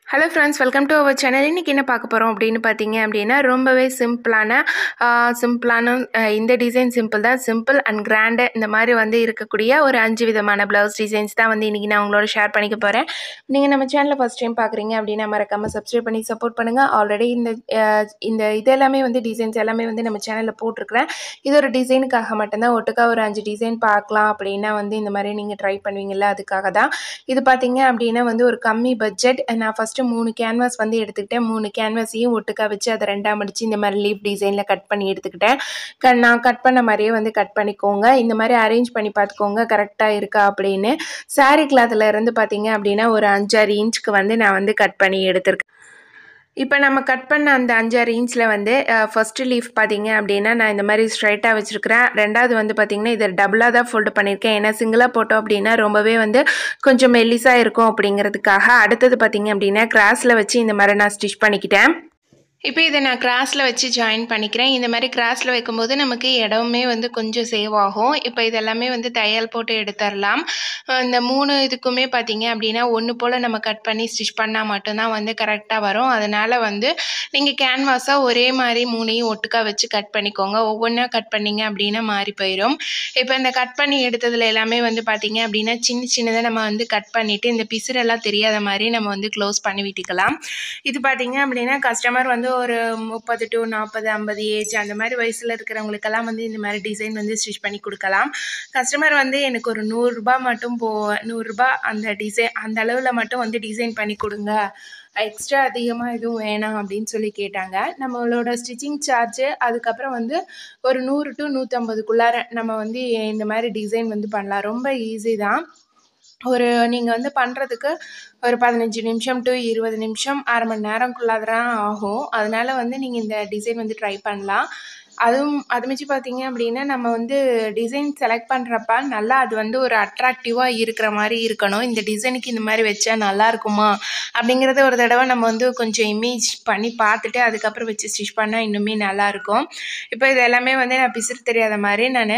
hello friends welcome to our channel இன்றைக்கி என்ன பார்க்க போகிறோம் அப்படின்னு பார்த்தீங்க அப்படின்னா ரொம்பவே சிம்பிளான சிம்பிளான இந்த டிசைன் சிம்பிள் தான் சிம்பிள் அண்ட் கிராண்டு இந்த மாதிரி வந்து இருக்கக்கூடிய ஒரு அஞ்சு விதமான ப்ளவுஸ் டிசைன்ஸ் தான் வந்து இன்றைக்கி நான் உங்களோட ஷேர் பண்ணிக்க போகிறேன் நீங்கள் நம்ம சேனலில் ஃபஸ்ட் டைம் பார்க்குறீங்க அப்படின்னா மறக்காமல் சப்ஸ்கிரைப் பண்ணி சப்போர்ட் பண்ணுங்கள் ஆல்ரெடி இந்த அஹ், இந்த இது எல்லாமே வந்து டிசைன்ஸ் எல்லாமே வந்து நம்ம சேனலில் போட்டிருக்கிறேன் இது ஒரு டிசைனுக்காக மட்டும்தான் ஒட்டுக்கா ஒரு அஞ்சு டிசைன் பார்க்கலாம் அப்படின்னா வந்து இந்த மாதிரி நீங்கள் ட்ரை பண்ணுவீங்கல்ல அதுக்காக தான் இது பார்த்தீங்க அப்படின்னா வந்து ஒரு கம்மி பட்ஜெட் நான் ஃபஸ்ட்டு மூணு கேன்வாஸ் வந்து எடுத்துக்கிட்டேன் மூணு கேன்வாஸையும் ஒட்டுக்கா வச்சு அதை ரெண்டாக மடித்து இந்த மாதிரி லீஃப் டிசைனில் கட் பண்ணி எடுத்துக்கிட்டேன் க நான் கட் பண்ண மாதிரியே வந்து கட் பண்ணிக்கோங்க இந்த மாதிரி அரேஞ்ச் பண்ணி பார்த்துக்கோங்க கரெக்டாக இருக்கா அப்படின்னு saree clothல இருந்து பார்த்தீங்க அப்படின்னா ஒரு அஞ்சாறு இன்ச்சுக்கு வந்து நான் வந்து கட் பண்ணி எடுத்திருக்கேன் இப்போ நம்ம கட் பண்ண அந்த அஞ்சாறு இன்ச்சில் வந்து ஃபஸ்ட்டு லீஃப் பார்த்தீங்க அப்படின்னா நான் இந்த மாதிரி ஸ்ட்ரைட்டாக வச்சுருக்கிறேன் ரெண்டாவது வந்து பார்த்திங்கன்னா இதை டபுளாக தான் ஃபோல்டு பண்ணியிருக்கேன் ஏன்னா சிங்கிளாக போட்டோம் அப்படின்னா ரொம்பவே வந்து கொஞ்சம் மெல்லிஸாக இருக்கும் அப்படிங்கிறதுக்காக அடுத்தது பார்த்தீங்க அப்படின்னா கிராஸில் வச்சு இந்த மாதிரி நான் ஸ்டிச் பண்ணிக்கிட்டேன் இப்போ இதை நான் கிராஸில் வச்சு ஜாயின் பண்ணிக்கிறேன் இந்த மாதிரி கிராஸில் வைக்கும்போது நமக்கு இடமே வந்து கொஞ்சம் சேவ் ஆகும் இப்போ இதெல்லாமே வந்து தையல் போட்டு எடுத்துடலாம் அஹ் இந்த மூணு இதுக்குமே பார்த்தீங்க அப்படின்னா ஒன்று போல் நம்ம கட் பண்ணி ஸ்டிச் பண்ணால் மட்டும்தான் வந்து கரெக்டாக வரும் அதனால் வந்து நீங்கள் கேன்வாஸாக ஒரே மாதிரி மூணையும் ஒட்டுக்கா வச்சு கட் பண்ணிக்கோங்க ஒவ்வொன்றா கட் பண்ணீங்க அப்படின்னா மாறி போயிடும் இப்போ இந்த கட் பண்ணி எடுத்ததுல எல்லாமே வந்து பார்த்தீங்க அப்படின்னா சின்ன சின்னதாக நம்ம வந்து கட் பண்ணிவிட்டு இந்த பிசுரெல்லாம் தெரியாத மாதிரி நம்ம வந்து க்ளோஸ் பண்ணி விட்டுக்கலாம் இது பார்த்தீங்க அப்படின்னா கஸ்டமர் வந்து ஒரு முப்பது டு நாற்பது ஐம்பது ஏஜ் அந்த மாதிரி வயசில் இருக்கிறவங்களுக்கெல்லாம் வந்து இந்த மாதிரி டிசைன் வந்து ஸ்டிச் பண்ணி கொடுக்கலாம் கஸ்டமர் வந்து எனக்கு ஒரு நூறுரூபா மட்டும் போ நூறுரூபா அந்த டிசைன் அந்த அளவில் மட்டும் வந்து டிசைன் பண்ணி கொடுங்க எக்ஸ்ட்ரா அதிகமாக எதுவும் வேணாம் அப்படின்னு சொல்லி கேட்டாங்க நம்மளோட ஸ்டிச்சிங் சார்ஜு அதுக்கப்புறம் வந்து ஒரு நூறு டு நூற்றம்பதுக்குள்ளார நம்ம வந்து இந்த மாதிரி டிசைன் வந்து பண்ணலாம் ரொம்ப ஈஸி தான் ஒரு நீங்கள் வந்து பண்ணுறதுக்கு ஒரு பதினஞ்சு நிமிஷம் டு இருபது நிமிஷம் அரை மணி நேரம்குள்ளாக தான் ஆகும் அதனால வந்து நீங்கள் இந்த டிசைன் வந்து ட்ரை பண்ணலாம் அதுவும் அது மிச்சு பார்த்தீங்க அப்படின்னா நம்ம வந்து டிசைன் செலக்ட் பண்ணுறப்ப நல்லா அது வந்து ஒரு அட்ராக்டிவாக இருக்கிற மாதிரி இருக்கணும் இந்த டிசைனுக்கு இந்த மாதிரி வச்சா நல்லா இருக்குமா அப்படிங்கிறத ஒரு தடவை நம்ம வந்து கொஞ்சம் இமேஜ் பண்ணி பார்த்துட்டு அதுக்கப்புறம் வச்சு ஸ்டிச் பண்ணால் இன்னுமே நல்லாயிருக்கும் இப்போ இது எல்லாமே வந்து நான் பிசுறு தெரியாத மாதிரி நான்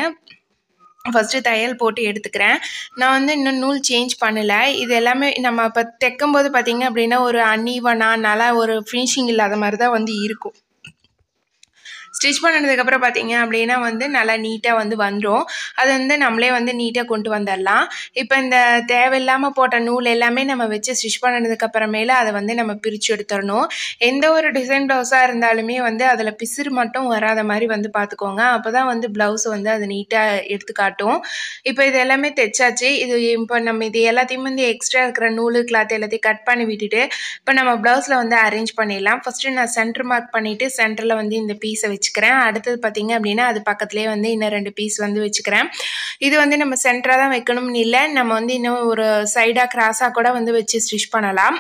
ஃபஸ்ட்டு தையல் போட்டு எடுத்துக்கிறேன் நான் வந்து இன்னும் நூல் சேஞ்ச் பண்ணலை இது எல்லாமே நம்ம இப்போ தைக்கும்போது பார்த்தீங்க அப்படின்னா ஒரு அன்ஈவனாக நல்லா ஒரு ஃபினிஷிங் இல்லாத மாதிரி தான் வந்து இருக்கும் ஸ்டிச் பண்ணதுக்கப்புறம் பார்த்தீங்க அப்படின்னா வந்து நல்லா நீட்டாக வந்து வந்துடும் அது வந்து நம்மளே வந்து நீட்டாக கொண்டு வந்துடலாம் இப்போ இந்த தேவையில்லாமல் போட்ட நூல் எல்லாமே நம்ம வச்சு ஸ்டிச் பண்ணதுக்கப்புறமேல அதை வந்து நம்ம பிரித்து எடுத்துடணும் எந்த ஒரு டிசைன் ப்ளவுஸாக இருந்தாலுமே வந்து அதில் பிசிறு மட்டும் வராத மாதிரி வந்து பார்த்துக்கோங்க அப்போ தான் வந்து ப்ளவுஸ் வந்து அது நீட்டாக எடுத்து காட்டும் இப்போ இது எல்லாமே தைச்சாச்சு இது இப்போ நம்ம இது எல்லாத்தையும் வந்து எக்ஸ்ட்ரா இருக்கிற நூல் கிளாத் எல்லாத்தையும் கட் பண்ணி விட்டுட்டு இப்போ நம்ம ப்ளவுஸில் வந்து அரேஞ்ச் பண்ணிடலாம் ஃபஸ்ட்டு நான் சென்டர் மார்க் பண்ணிவிட்டு சென்டரில் வந்து இந்த பீஸை வச்சுக்கிறேன் அடுத்தது பார்த்தீங்க அப்படின்னா அது பக்கத்துலேயே வந்து இன்னும் ரெண்டு பீஸ் வந்து வச்சுக்கிறேன் இது வந்து நம்ம சென்டராக தான் வைக்கணும்னு இல்லை நம்ம வந்து இன்னும் ஒரு சைடாக கிராஸாக கூட வந்து வச்சு ஸ்டிச் பண்ணலாம்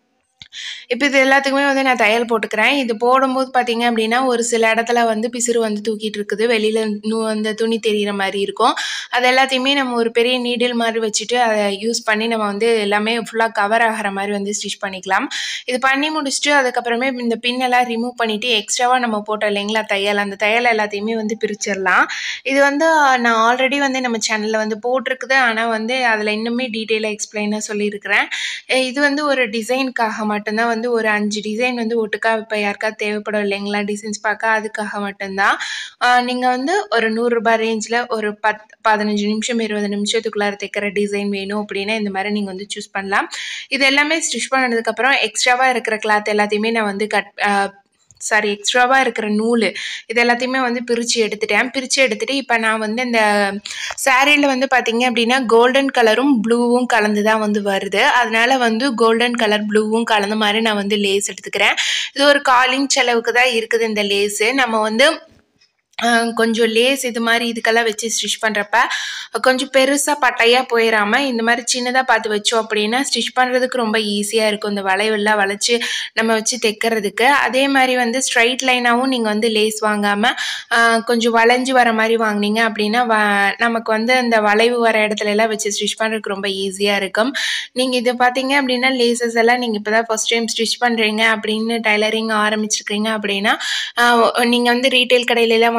இப்போ இது எல்லாத்துக்குமே வந்து நான் தையல் போட்டுக்கிறேன் இது போடும்போது பார்த்தீங்க அப்படின்னா ஒரு சில இடத்துல வந்து பிசிறு வந்து தூக்கிட்டு இருக்குது வெளியில் நூ அந்த துணி தெரிகிற மாதிரி இருக்கும் அது எல்லாத்தையுமே நம்ம ஒரு பெரிய நீடில் மாதிரி வச்சுட்டு அதை யூஸ் பண்ணி நம்ம வந்து எல்லாமே ஃபுல்லாக கவர் ஆகிற மாதிரி வந்து ஸ்டிச் பண்ணிக்கலாம் இது பண்ணி முடிச்சுட்டு அதுக்கப்புறமே இந்த பின்னெல்லாம் ரிமூவ் பண்ணிவிட்டு எக்ஸ்ட்ராவாக நம்ம போட்டோம் இல்லைங்களா தையல் அந்த தையல் எல்லாத்தையுமே வந்து பிரிச்சிடலாம் இது வந்து நான் ஆல்ரெடி வந்து நம்ம சேனலில் வந்து போட்டிருக்குது ஆனால் வந்து அதில் இன்னுமே டீட்டெயிலாக எக்ஸ்பிளைனாக சொல்லியிருக்கிறேன் அஹ் இது வந்து ஒரு டிசைனுக்காக மட்டும்தான் வந்து ஒரு அஞ்சு டிசைன் வந்து ஒட்டுக்கா இப்போ யாருக்காவது தேவைப்படும் இல்லைங்களா டிசைன்ஸ் பார்க்க அதுக்காக மட்டும்தான் நீங்கள் வந்து ஒரு நூறுரூபா ரேஞ்சில் ஒரு பத் பதினஞ்சு நிமிஷம் இருபது நிமிஷத்துக்குள்ளார தைக்கிற டிசைன் வேணும் அப்படின்னா இந்த மாதிரி நீங்கள் வந்து சூஸ் பண்ணலாம் இது எல்லாமே ஸ்டிச் பண்ணதுக்கப்புறம் எக்ஸ்ட்ராவாக இருக்கிற கிளாத் எல்லாத்தையுமே நான் வந்து கட் சாரி எக்ஸ்ட்ராவாக இருக்கிற நூல் இது எல்லாத்தையுமே வந்து பிரித்து எடுத்துட்டேன் பிரித்து எடுத்துகிட்டு இப்போ நான் வந்து இந்த சாரியில் வந்து பார்த்தீங்க அப்படின்னா கோல்டன் கலரும் ப்ளூவும் கலந்து தான் வந்து வருது அதனால வந்து கோல்டன் கலர் ப்ளூவும் கலந்த மாதிரி நான் வந்து லேஸ் எடுத்துக்கிறேன் இது ஒரு காலிங் செலவுக்கு தான் இருக்குது இந்த லேஸு நம்ம வந்து அஹ் கொஞ்சம் லேஸ் இது மாதிரி இதுக்கெல்லாம் வச்சு ஸ்டிச் பண்ணுறப்ப கொஞ்சம் பெருசாக பட்டையாக போயிடாமல் இந்த மாதிரி சின்னதாக பார்த்து வச்சோம் அப்படின்னா ஸ்டிச் பண்ணுறதுக்கு ரொம்ப ஈஸியாக இருக்கும் இந்த வளைவெல்லாம் வளைச்சி நம்ம வச்சு தைக்கிறதுக்கு அதே மாதிரி வந்து ஸ்ட்ரைட் லைனாகவும் நீங்கள் வந்து லேஸ் வாங்காமல் கொஞ்சம் வளைஞ்சு வர மாதிரி வாங்கினீங்க அப்படின்னா வ நமக்கு வந்து அந்த வளைவு வர இடத்துல எல்லாம் வச்சு ஸ்டிச் பண்ணுறதுக்கு ரொம்ப ஈஸியாக இருக்கும் நீங்கள் இது பார்த்தீங்க அப்படின்னா லேசஸ் எல்லாம் நீங்கள் இப்போ தான் ஃபஸ்ட் டைம் ஸ்டிச் பண்ணுறீங்க அப்படின்னு டைலரிங் ஆரம்பிச்சிருக்கீங்க அப்படின்னா நீங்கள் வந்து ரீட்டைல் கடையிலலாம்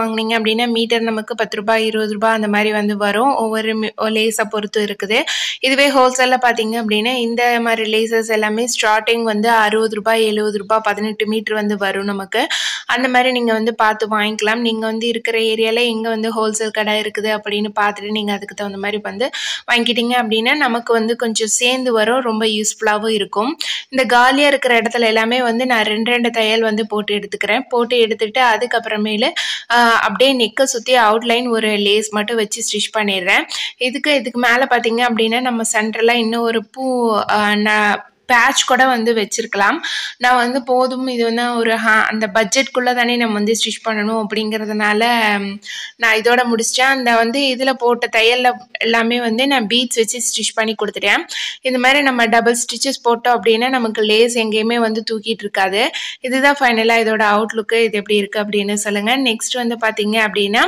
வாங்குனீங்க அப்படின்னா மீட்டர் நமக்கு பத்து ரூபாய் இருபது ரூபாய் அந்த மாதிரி வந்து வரும் ஒவ்வொரு லேஸை பொறுத்து இருக்குது இதுவே ஹோல்சேலில் பார்த்தீங்க அப்படின்னா இந்த மாதிரி லேசஸ் எல்லாமே ஸ்டார்டிங் வந்து அறுபது ரூபாய் எழுபது ரூபாய் பதினெட்டு மீட்டர் வந்து வரும் நமக்கு அந்த மாதிரி நீங்கள் வந்து பார்த்து வாங்கிக்கலாம் நீங்கள் வந்து இருக்கிற ஏரியாவில் எங்கே வந்து ஹோல்சேல் கடை இருக்குது அப்படின்னு பார்த்துட்டு நீங்கள் அதுக்கு தகுந்த மாதிரி வந்து வாங்கிக்கிட்டீங்க அப்படின்னா நமக்கு வந்து கொஞ்சம் சேர்ந்து வரும் ரொம்ப யூஸ்ஃபுல்லாகவும் இருக்கும் இந்த காலியாக இருக்கிற இடத்துல எல்லாமே வந்து நான் ரெண்டு ரெண்டு தையல் வந்து போட்டு எடுத்துக்கிறேன் போட்டு எடுத்துட்டு அதுக்கப்புறமேலு ஆஹ், அப்படியே நெக்கை சுற்றி அவுட்லைன் ஒரு லேஸ் மட்டும் வச்சு ஸ்டிச் பண்ணிடுறேன் இதுக்கு இதுக்கு மேலே பார்த்தீங்க அப்படின்னா நம்ம சென்டரில் இன்னும் ஒரு பூ ஆஹ், நான் பேட்ச் கூட வந்து வச்சிருக்கலாம் நான் வந்து போதும் இது வந்து ஒரு ஹா- அந்த பட்ஜெட்குள்ளே தானே நம்ம வந்து ஸ்டிச் பண்ணணும் அப்படிங்கிறதுனால ம், நான் இதோட முடிச்சிட்டேன் அந்த வந்து இதில் போட்ட தையலில் எல்லாமே வந்து நான் பீட்ஸ் வச்சு ஸ்டிச் பண்ணி கொடுத்துட்டேன் இந்த மாதிரி நம்ம டபுள் ஸ்டிச்சஸ் போட்டோம் அப்படின்னா நமக்கு லேஸ் எங்கேயுமே வந்து தூக்கிட்டு இருக்காது இதுதான் ஃபைனலாக இதோட அவுட்லுக்கு இது எப்படி இருக்குது அப்படின்னு சொல்லுங்கள் நெக்ஸ்ட் வந்து பார்த்தீங்க அப்படின்னா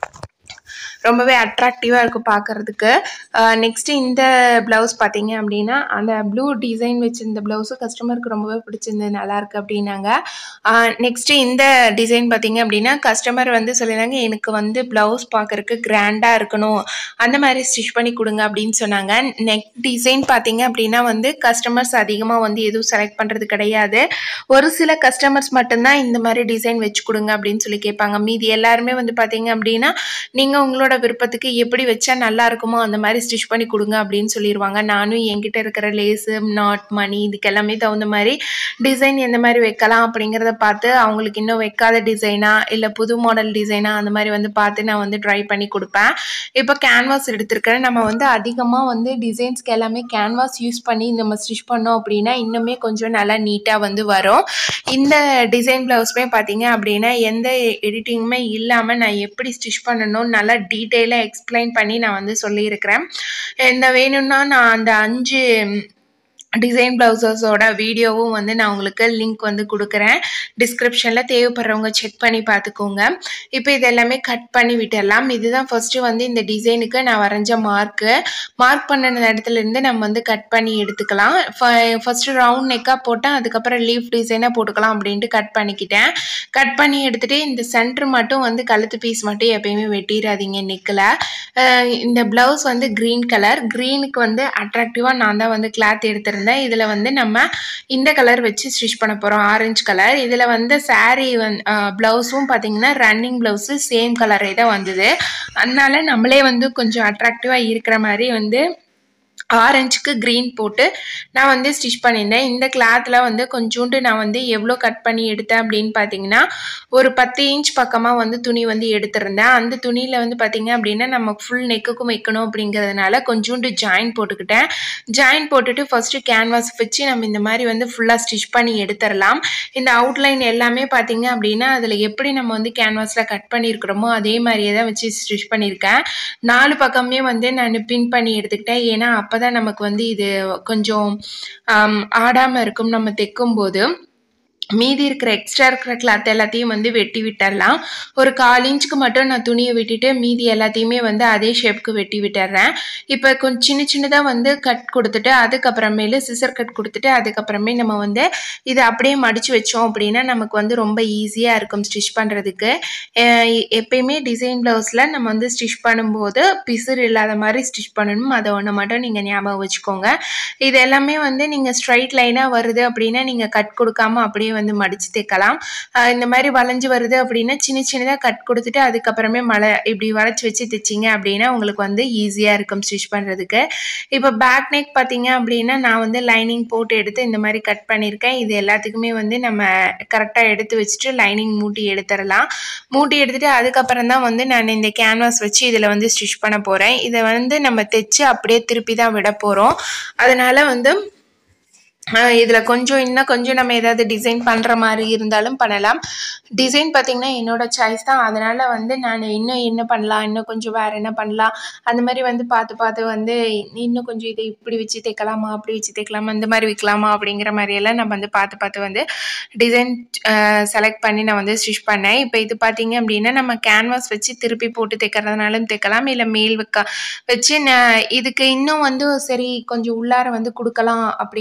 ரொம்பவே அட்ராக்டிவாக இருக்கும் பார்க்கறதுக்கு நெக்ஸ்ட்டு இந்த ப்ளவுஸ் பார்த்தீங்க அப்படின்னா அந்த ப்ளூ டிசைன் வச்சிருந்த ப்ளவுஸும் கஸ்டமருக்கு ரொம்பவே பிடிச்சிருந்தது நல்லா இருக்கு அப்படின்னாங்க நெக்ஸ்ட்டு இந்த டிசைன் பார்த்தீங்க அப்படின்னா கஸ்டமர் வந்து சொல்லியிருந்தாங்க எனக்கு வந்து ப்ளவுஸ் பார்க்கறதுக்கு கிராண்டாக இருக்கணும் அந்த மாதிரி ஸ்டிச் பண்ணி கொடுங்க அப்படின்னு சொன்னாங்க நெக் டிசைன் பார்த்தீங்க அப்படின்னா வந்து கஸ்டமர்ஸ் அதிகமாக வந்து எதுவும் செலக்ட் பண்ணுறது கிடையாது ஒரு சில கஸ்டமர்ஸ் மட்டும்தான் இந்த மாதிரி டிசைன் வச்சு கொடுங்க அப்படின்னு சொல்லி கேட்பாங்க மீதி எல்லாருமே வந்து பார்த்தீங்க அப்படின்னா நீங்கள் உங்களோட விருப்பத்துக்கு எப்படி வச்சா நல்லா இருக்குமோ அந்த மாதிரி ஸ்டிச் பண்ணி கொடுங்க அப்படின்னு சொல்லிடுவாங்க நானும் என்கிட்ட இருக்கிற லேஸு நாட் மணி இதுக்கு எல்லாமே தகுந்த மாதிரி டிசைன் எந்த மாதிரி வைக்கலாம் அப்படிங்கிறத பார்த்து அவங்களுக்கு இன்னும் வைக்காத டிசைனா இல்லை புது மாடல் டிசைனா அந்த மாதிரி வந்து பார்த்து நான் வந்து ட்ரை பண்ணி கொடுப்பேன் இப்போ கேன்வாஸ் எடுத்திருக்கிறேன் நம்ம வந்து அதிகமாக வந்து டிசைன்ஸ்க்கு எல்லாமே கேன்வாஸ் யூஸ் பண்ணி நம்ம ஸ்டிச் பண்ணோம் அப்படின்னா இன்னுமே கொஞ்சம் நல்லா நீட்டாக வந்து வரும் இந்த டிசைன் ப்ளவுஸுமே பார்த்தீங்க அப்படின்னா எந்த எடிட்டிங்குமே இல்லாமல் நான் எப்படி ஸ்டிச் பண்ணணும் நல்லா டீட்டெயிலாக எக்ஸ்பிளைன் பண்ணி நான் வந்து சொல்லியிருக்கிறேன் இந்த வேணும்னா நான் அந்த அஞ்சு டிசைன் ப்ளவுசஸோட வீடியோவும் வந்து நான் உங்களுக்கு லிங்க் வந்து கொடுக்குறேன் டிஸ்கிரிப்ஷனில் தேவைப்படுறவங்க செக் பண்ணி பார்த்துக்கோங்க இப்போ இது எல்லாமே கட் பண்ணி விட்டுடலாம் இதுதான் ஃபஸ்ட்டு வந்து இந்த டிசைனுக்கு நான் வரைஞ்ச மார்க்கு மார்க் பண்ணின இடத்துல இருந்து நம்ம வந்து கட் பண்ணி எடுத்துக்கலாம் ஃபஸ்ட்டு ரவுண்ட் நெக்காக போட்டேன் அதுக்கப்புறம் லீஃப் டிசைனாக போட்டுக்கலாம் அப்படின்ட்டு கட் பண்ணிக்கிட்டேன் கட் பண்ணி எடுத்துகிட்டு இந்த சென்டர் மட்டும் வந்து கழுத்து பீஸ் மட்டும் எப்பயுமே வெட்டிடாதீங்க நெக்கில் இந்த ப்ளவுஸ் வந்து க்ரீன் கலர் க்ரீனுக்கு வந்து அட்ராக்டிவாக நான் தான் வந்து கிளாத் எடுத்திருந்தேன் இதில் வந்து நம்ம இந்த கலர் வச்சு ஸ்டிச் பண்ண போகிறோம் ஆரஞ்சு கலர் இதில் வந்து saree வந் ப்ளவுஸும் பார்த்தீங்கன்னா ரன்னிங் ப்ளவுஸு சேம் கலரே தான் வந்தது அதனால நம்மளே வந்து கொஞ்சம் அட்ராக்டிவாக இருக்கிற மாதிரி வந்து ஆரஞ்சுக்கு க்ரீன் போட்டு நான் வந்து ஸ்டிச் பண்ணியிருந்தேன் இந்த கிளாத்தில் வந்து கொஞ்சோண்டு நான் வந்து எவ்வளோ கட் பண்ணி எடுத்தேன் அப்படின்னு பார்த்தீங்கன்னா ஒரு பத்து இன்ச் பக்கமாக வந்து துணி வந்து எடுத்திருந்தேன் அந்த துணியில் வந்து பார்த்தீங்க அப்படின்னா நம்ம ஃபுல் நெக்குக்கும் வைக்கணும் அப்படிங்கிறதுனால கொஞ்சோண்டு ஜாயின் போட்டுக்கிட்டேன் ஜாயின் போட்டுட்டு ஃபஸ்ட்டு கேன்வாஸ் வச்சு நம்ம இந்த மாதிரி வந்து ஃபுல்லாக ஸ்டிச் பண்ணி எடுத்துடலாம் இந்த அவுட்லைன் எல்லாமே பார்த்தீங்க அப்படின்னா அதில் எப்படி நம்ம வந்து கேன்வாஸில் கட் பண்ணியிருக்கிறோமோ அதே மாதிரியே தான் வச்சு ஸ்டிச் பண்ணியிருக்கேன் நாலு பக்கமே வந்து நான் பின் பண்ணி எடுத்துக்கிட்டேன் ஏன்னா அப்போ தான் நமக்கு வந்து இது கொஞ்சம் ஆடாமல் இருக்கும் நம்ம தைக்கும்போது மீதி இருக்கிற எக்ஸ்ட்ரா இருக்கிற கிளாத் எல்லாத்தையும் வந்து வெட்டி விட்டுடலாம் ஒரு கால் இன்ச்சுக்கு மட்டும் நான் துணியை விட்டுட்டு மீதி எல்லாத்தையுமே வந்து அதே ஷேப்புக்கு வெட்டி விட்டுறேன் இப்போ கொஞ்சம் சின்ன சின்னதாக வந்து கட் கொடுத்துட்டு அதுக்கப்புறமேலு சிசர் கட் கொடுத்துட்டு அதுக்கப்புறமே நம்ம வந்து இதை அப்படியே மடித்து வச்சோம் அப்படின்னா நமக்கு வந்து ரொம்ப ஈஸியாக இருக்கும் ஸ்டிச் பண்ணுறதுக்கு எப்பயுமே டிசைன் ப்ளவுஸில் நம்ம வந்து ஸ்டிச் பண்ணும்போது பிசுறு இல்லாத மாதிரி ஸ்டிச் பண்ணணும் அதை ஒன்று மட்டும் நீங்கள் ஞாபகம் வச்சுக்கோங்க இது எல்லாமே வந்து நீங்கள் ஸ்ட்ரைட் லைனாக வருது அப்படின்னா நீங்கள் கட் கொடுக்காம அப்படியே வந்து மடித்து தைக்கலாம் ஆஹ் இந்த மாதிரி வளைஞ்சு வருது அப்படின்னா சின்ன சின்னதாக கட் கொடுத்துட்டு அதுக்கப்புறமே மலை இப்படி வளைச்சி வச்சு தைச்சிங்க அப்படின்னா உங்களுக்கு வந்து ஈஸியாக இருக்கும் ஸ்டிச் பண்ணுறதுக்கு இப்போ பேக் நெக் பார்த்தீங்க அப்படின்னா நான் வந்து லைனிங் போட்டு எடுத்து இந்த மாதிரி கட் பண்ணியிருக்கேன் இது எல்லாத்துக்குமே வந்து நம்ம கரெக்டாக எடுத்து வச்சுட்டு லைனிங் மூட்டி எடுத்துடலாம் மூட்டி எடுத்துட்டு அதுக்கப்புறம் தான் வந்து நான் இந்த கேன்வாஸ் வச்சு இதில் வந்து ஸ்டிச் பண்ண போகிறேன் இதை வந்து நம்ம தைச்சு அப்படியே திருப்பி தான் விட போகிறோம் அதனால் வந்து இதில் கொஞ்சம் இன்னும் கொஞ்சம் நம்ம ஏதாவது டிசைன் பண்ணுற மாதிரி இருந்தாலும் பண்ணலாம் டிசைன் பார்த்திங்கன்னா என்னோட சாய்ஸ் தான் அதனால் வந்து நான் இன்னும் என்ன பண்ணலாம் இன்னும் கொஞ்சம் வேறு என்ன பண்ணலாம் அந்த மாதிரி வந்து பார்த்து பார்த்து வந்து இன்னும் கொஞ்சம் இதை இப்படி வச்சு தைக்கலாமா அப்படி வச்சு தைக்கலாமா இந்த மாதிரி வைக்கலாமா அப்படிங்கிற மாதிரியெல்லாம் நம்ம வந்து பார்த்து பார்த்து வந்து டிசைன் செலக்ட் பண்ணி நான் வந்து ஸ்டிச் பண்ணேன் இப்போ இது பார்த்தீங்க அப்படின்னா நம்ம கேன்வாஸ் வச்சு திருப்பி போட்டு தைக்கிறதுனாலும் தைக்கலாம் இல்லை மேல் வைக்க வச்சு நான் இதுக்கு இன்னும் வந்து சரி கொஞ்சம் உள்ளார வந்து கொடுக்கலாம் அப்படிங்கிற மாதிரி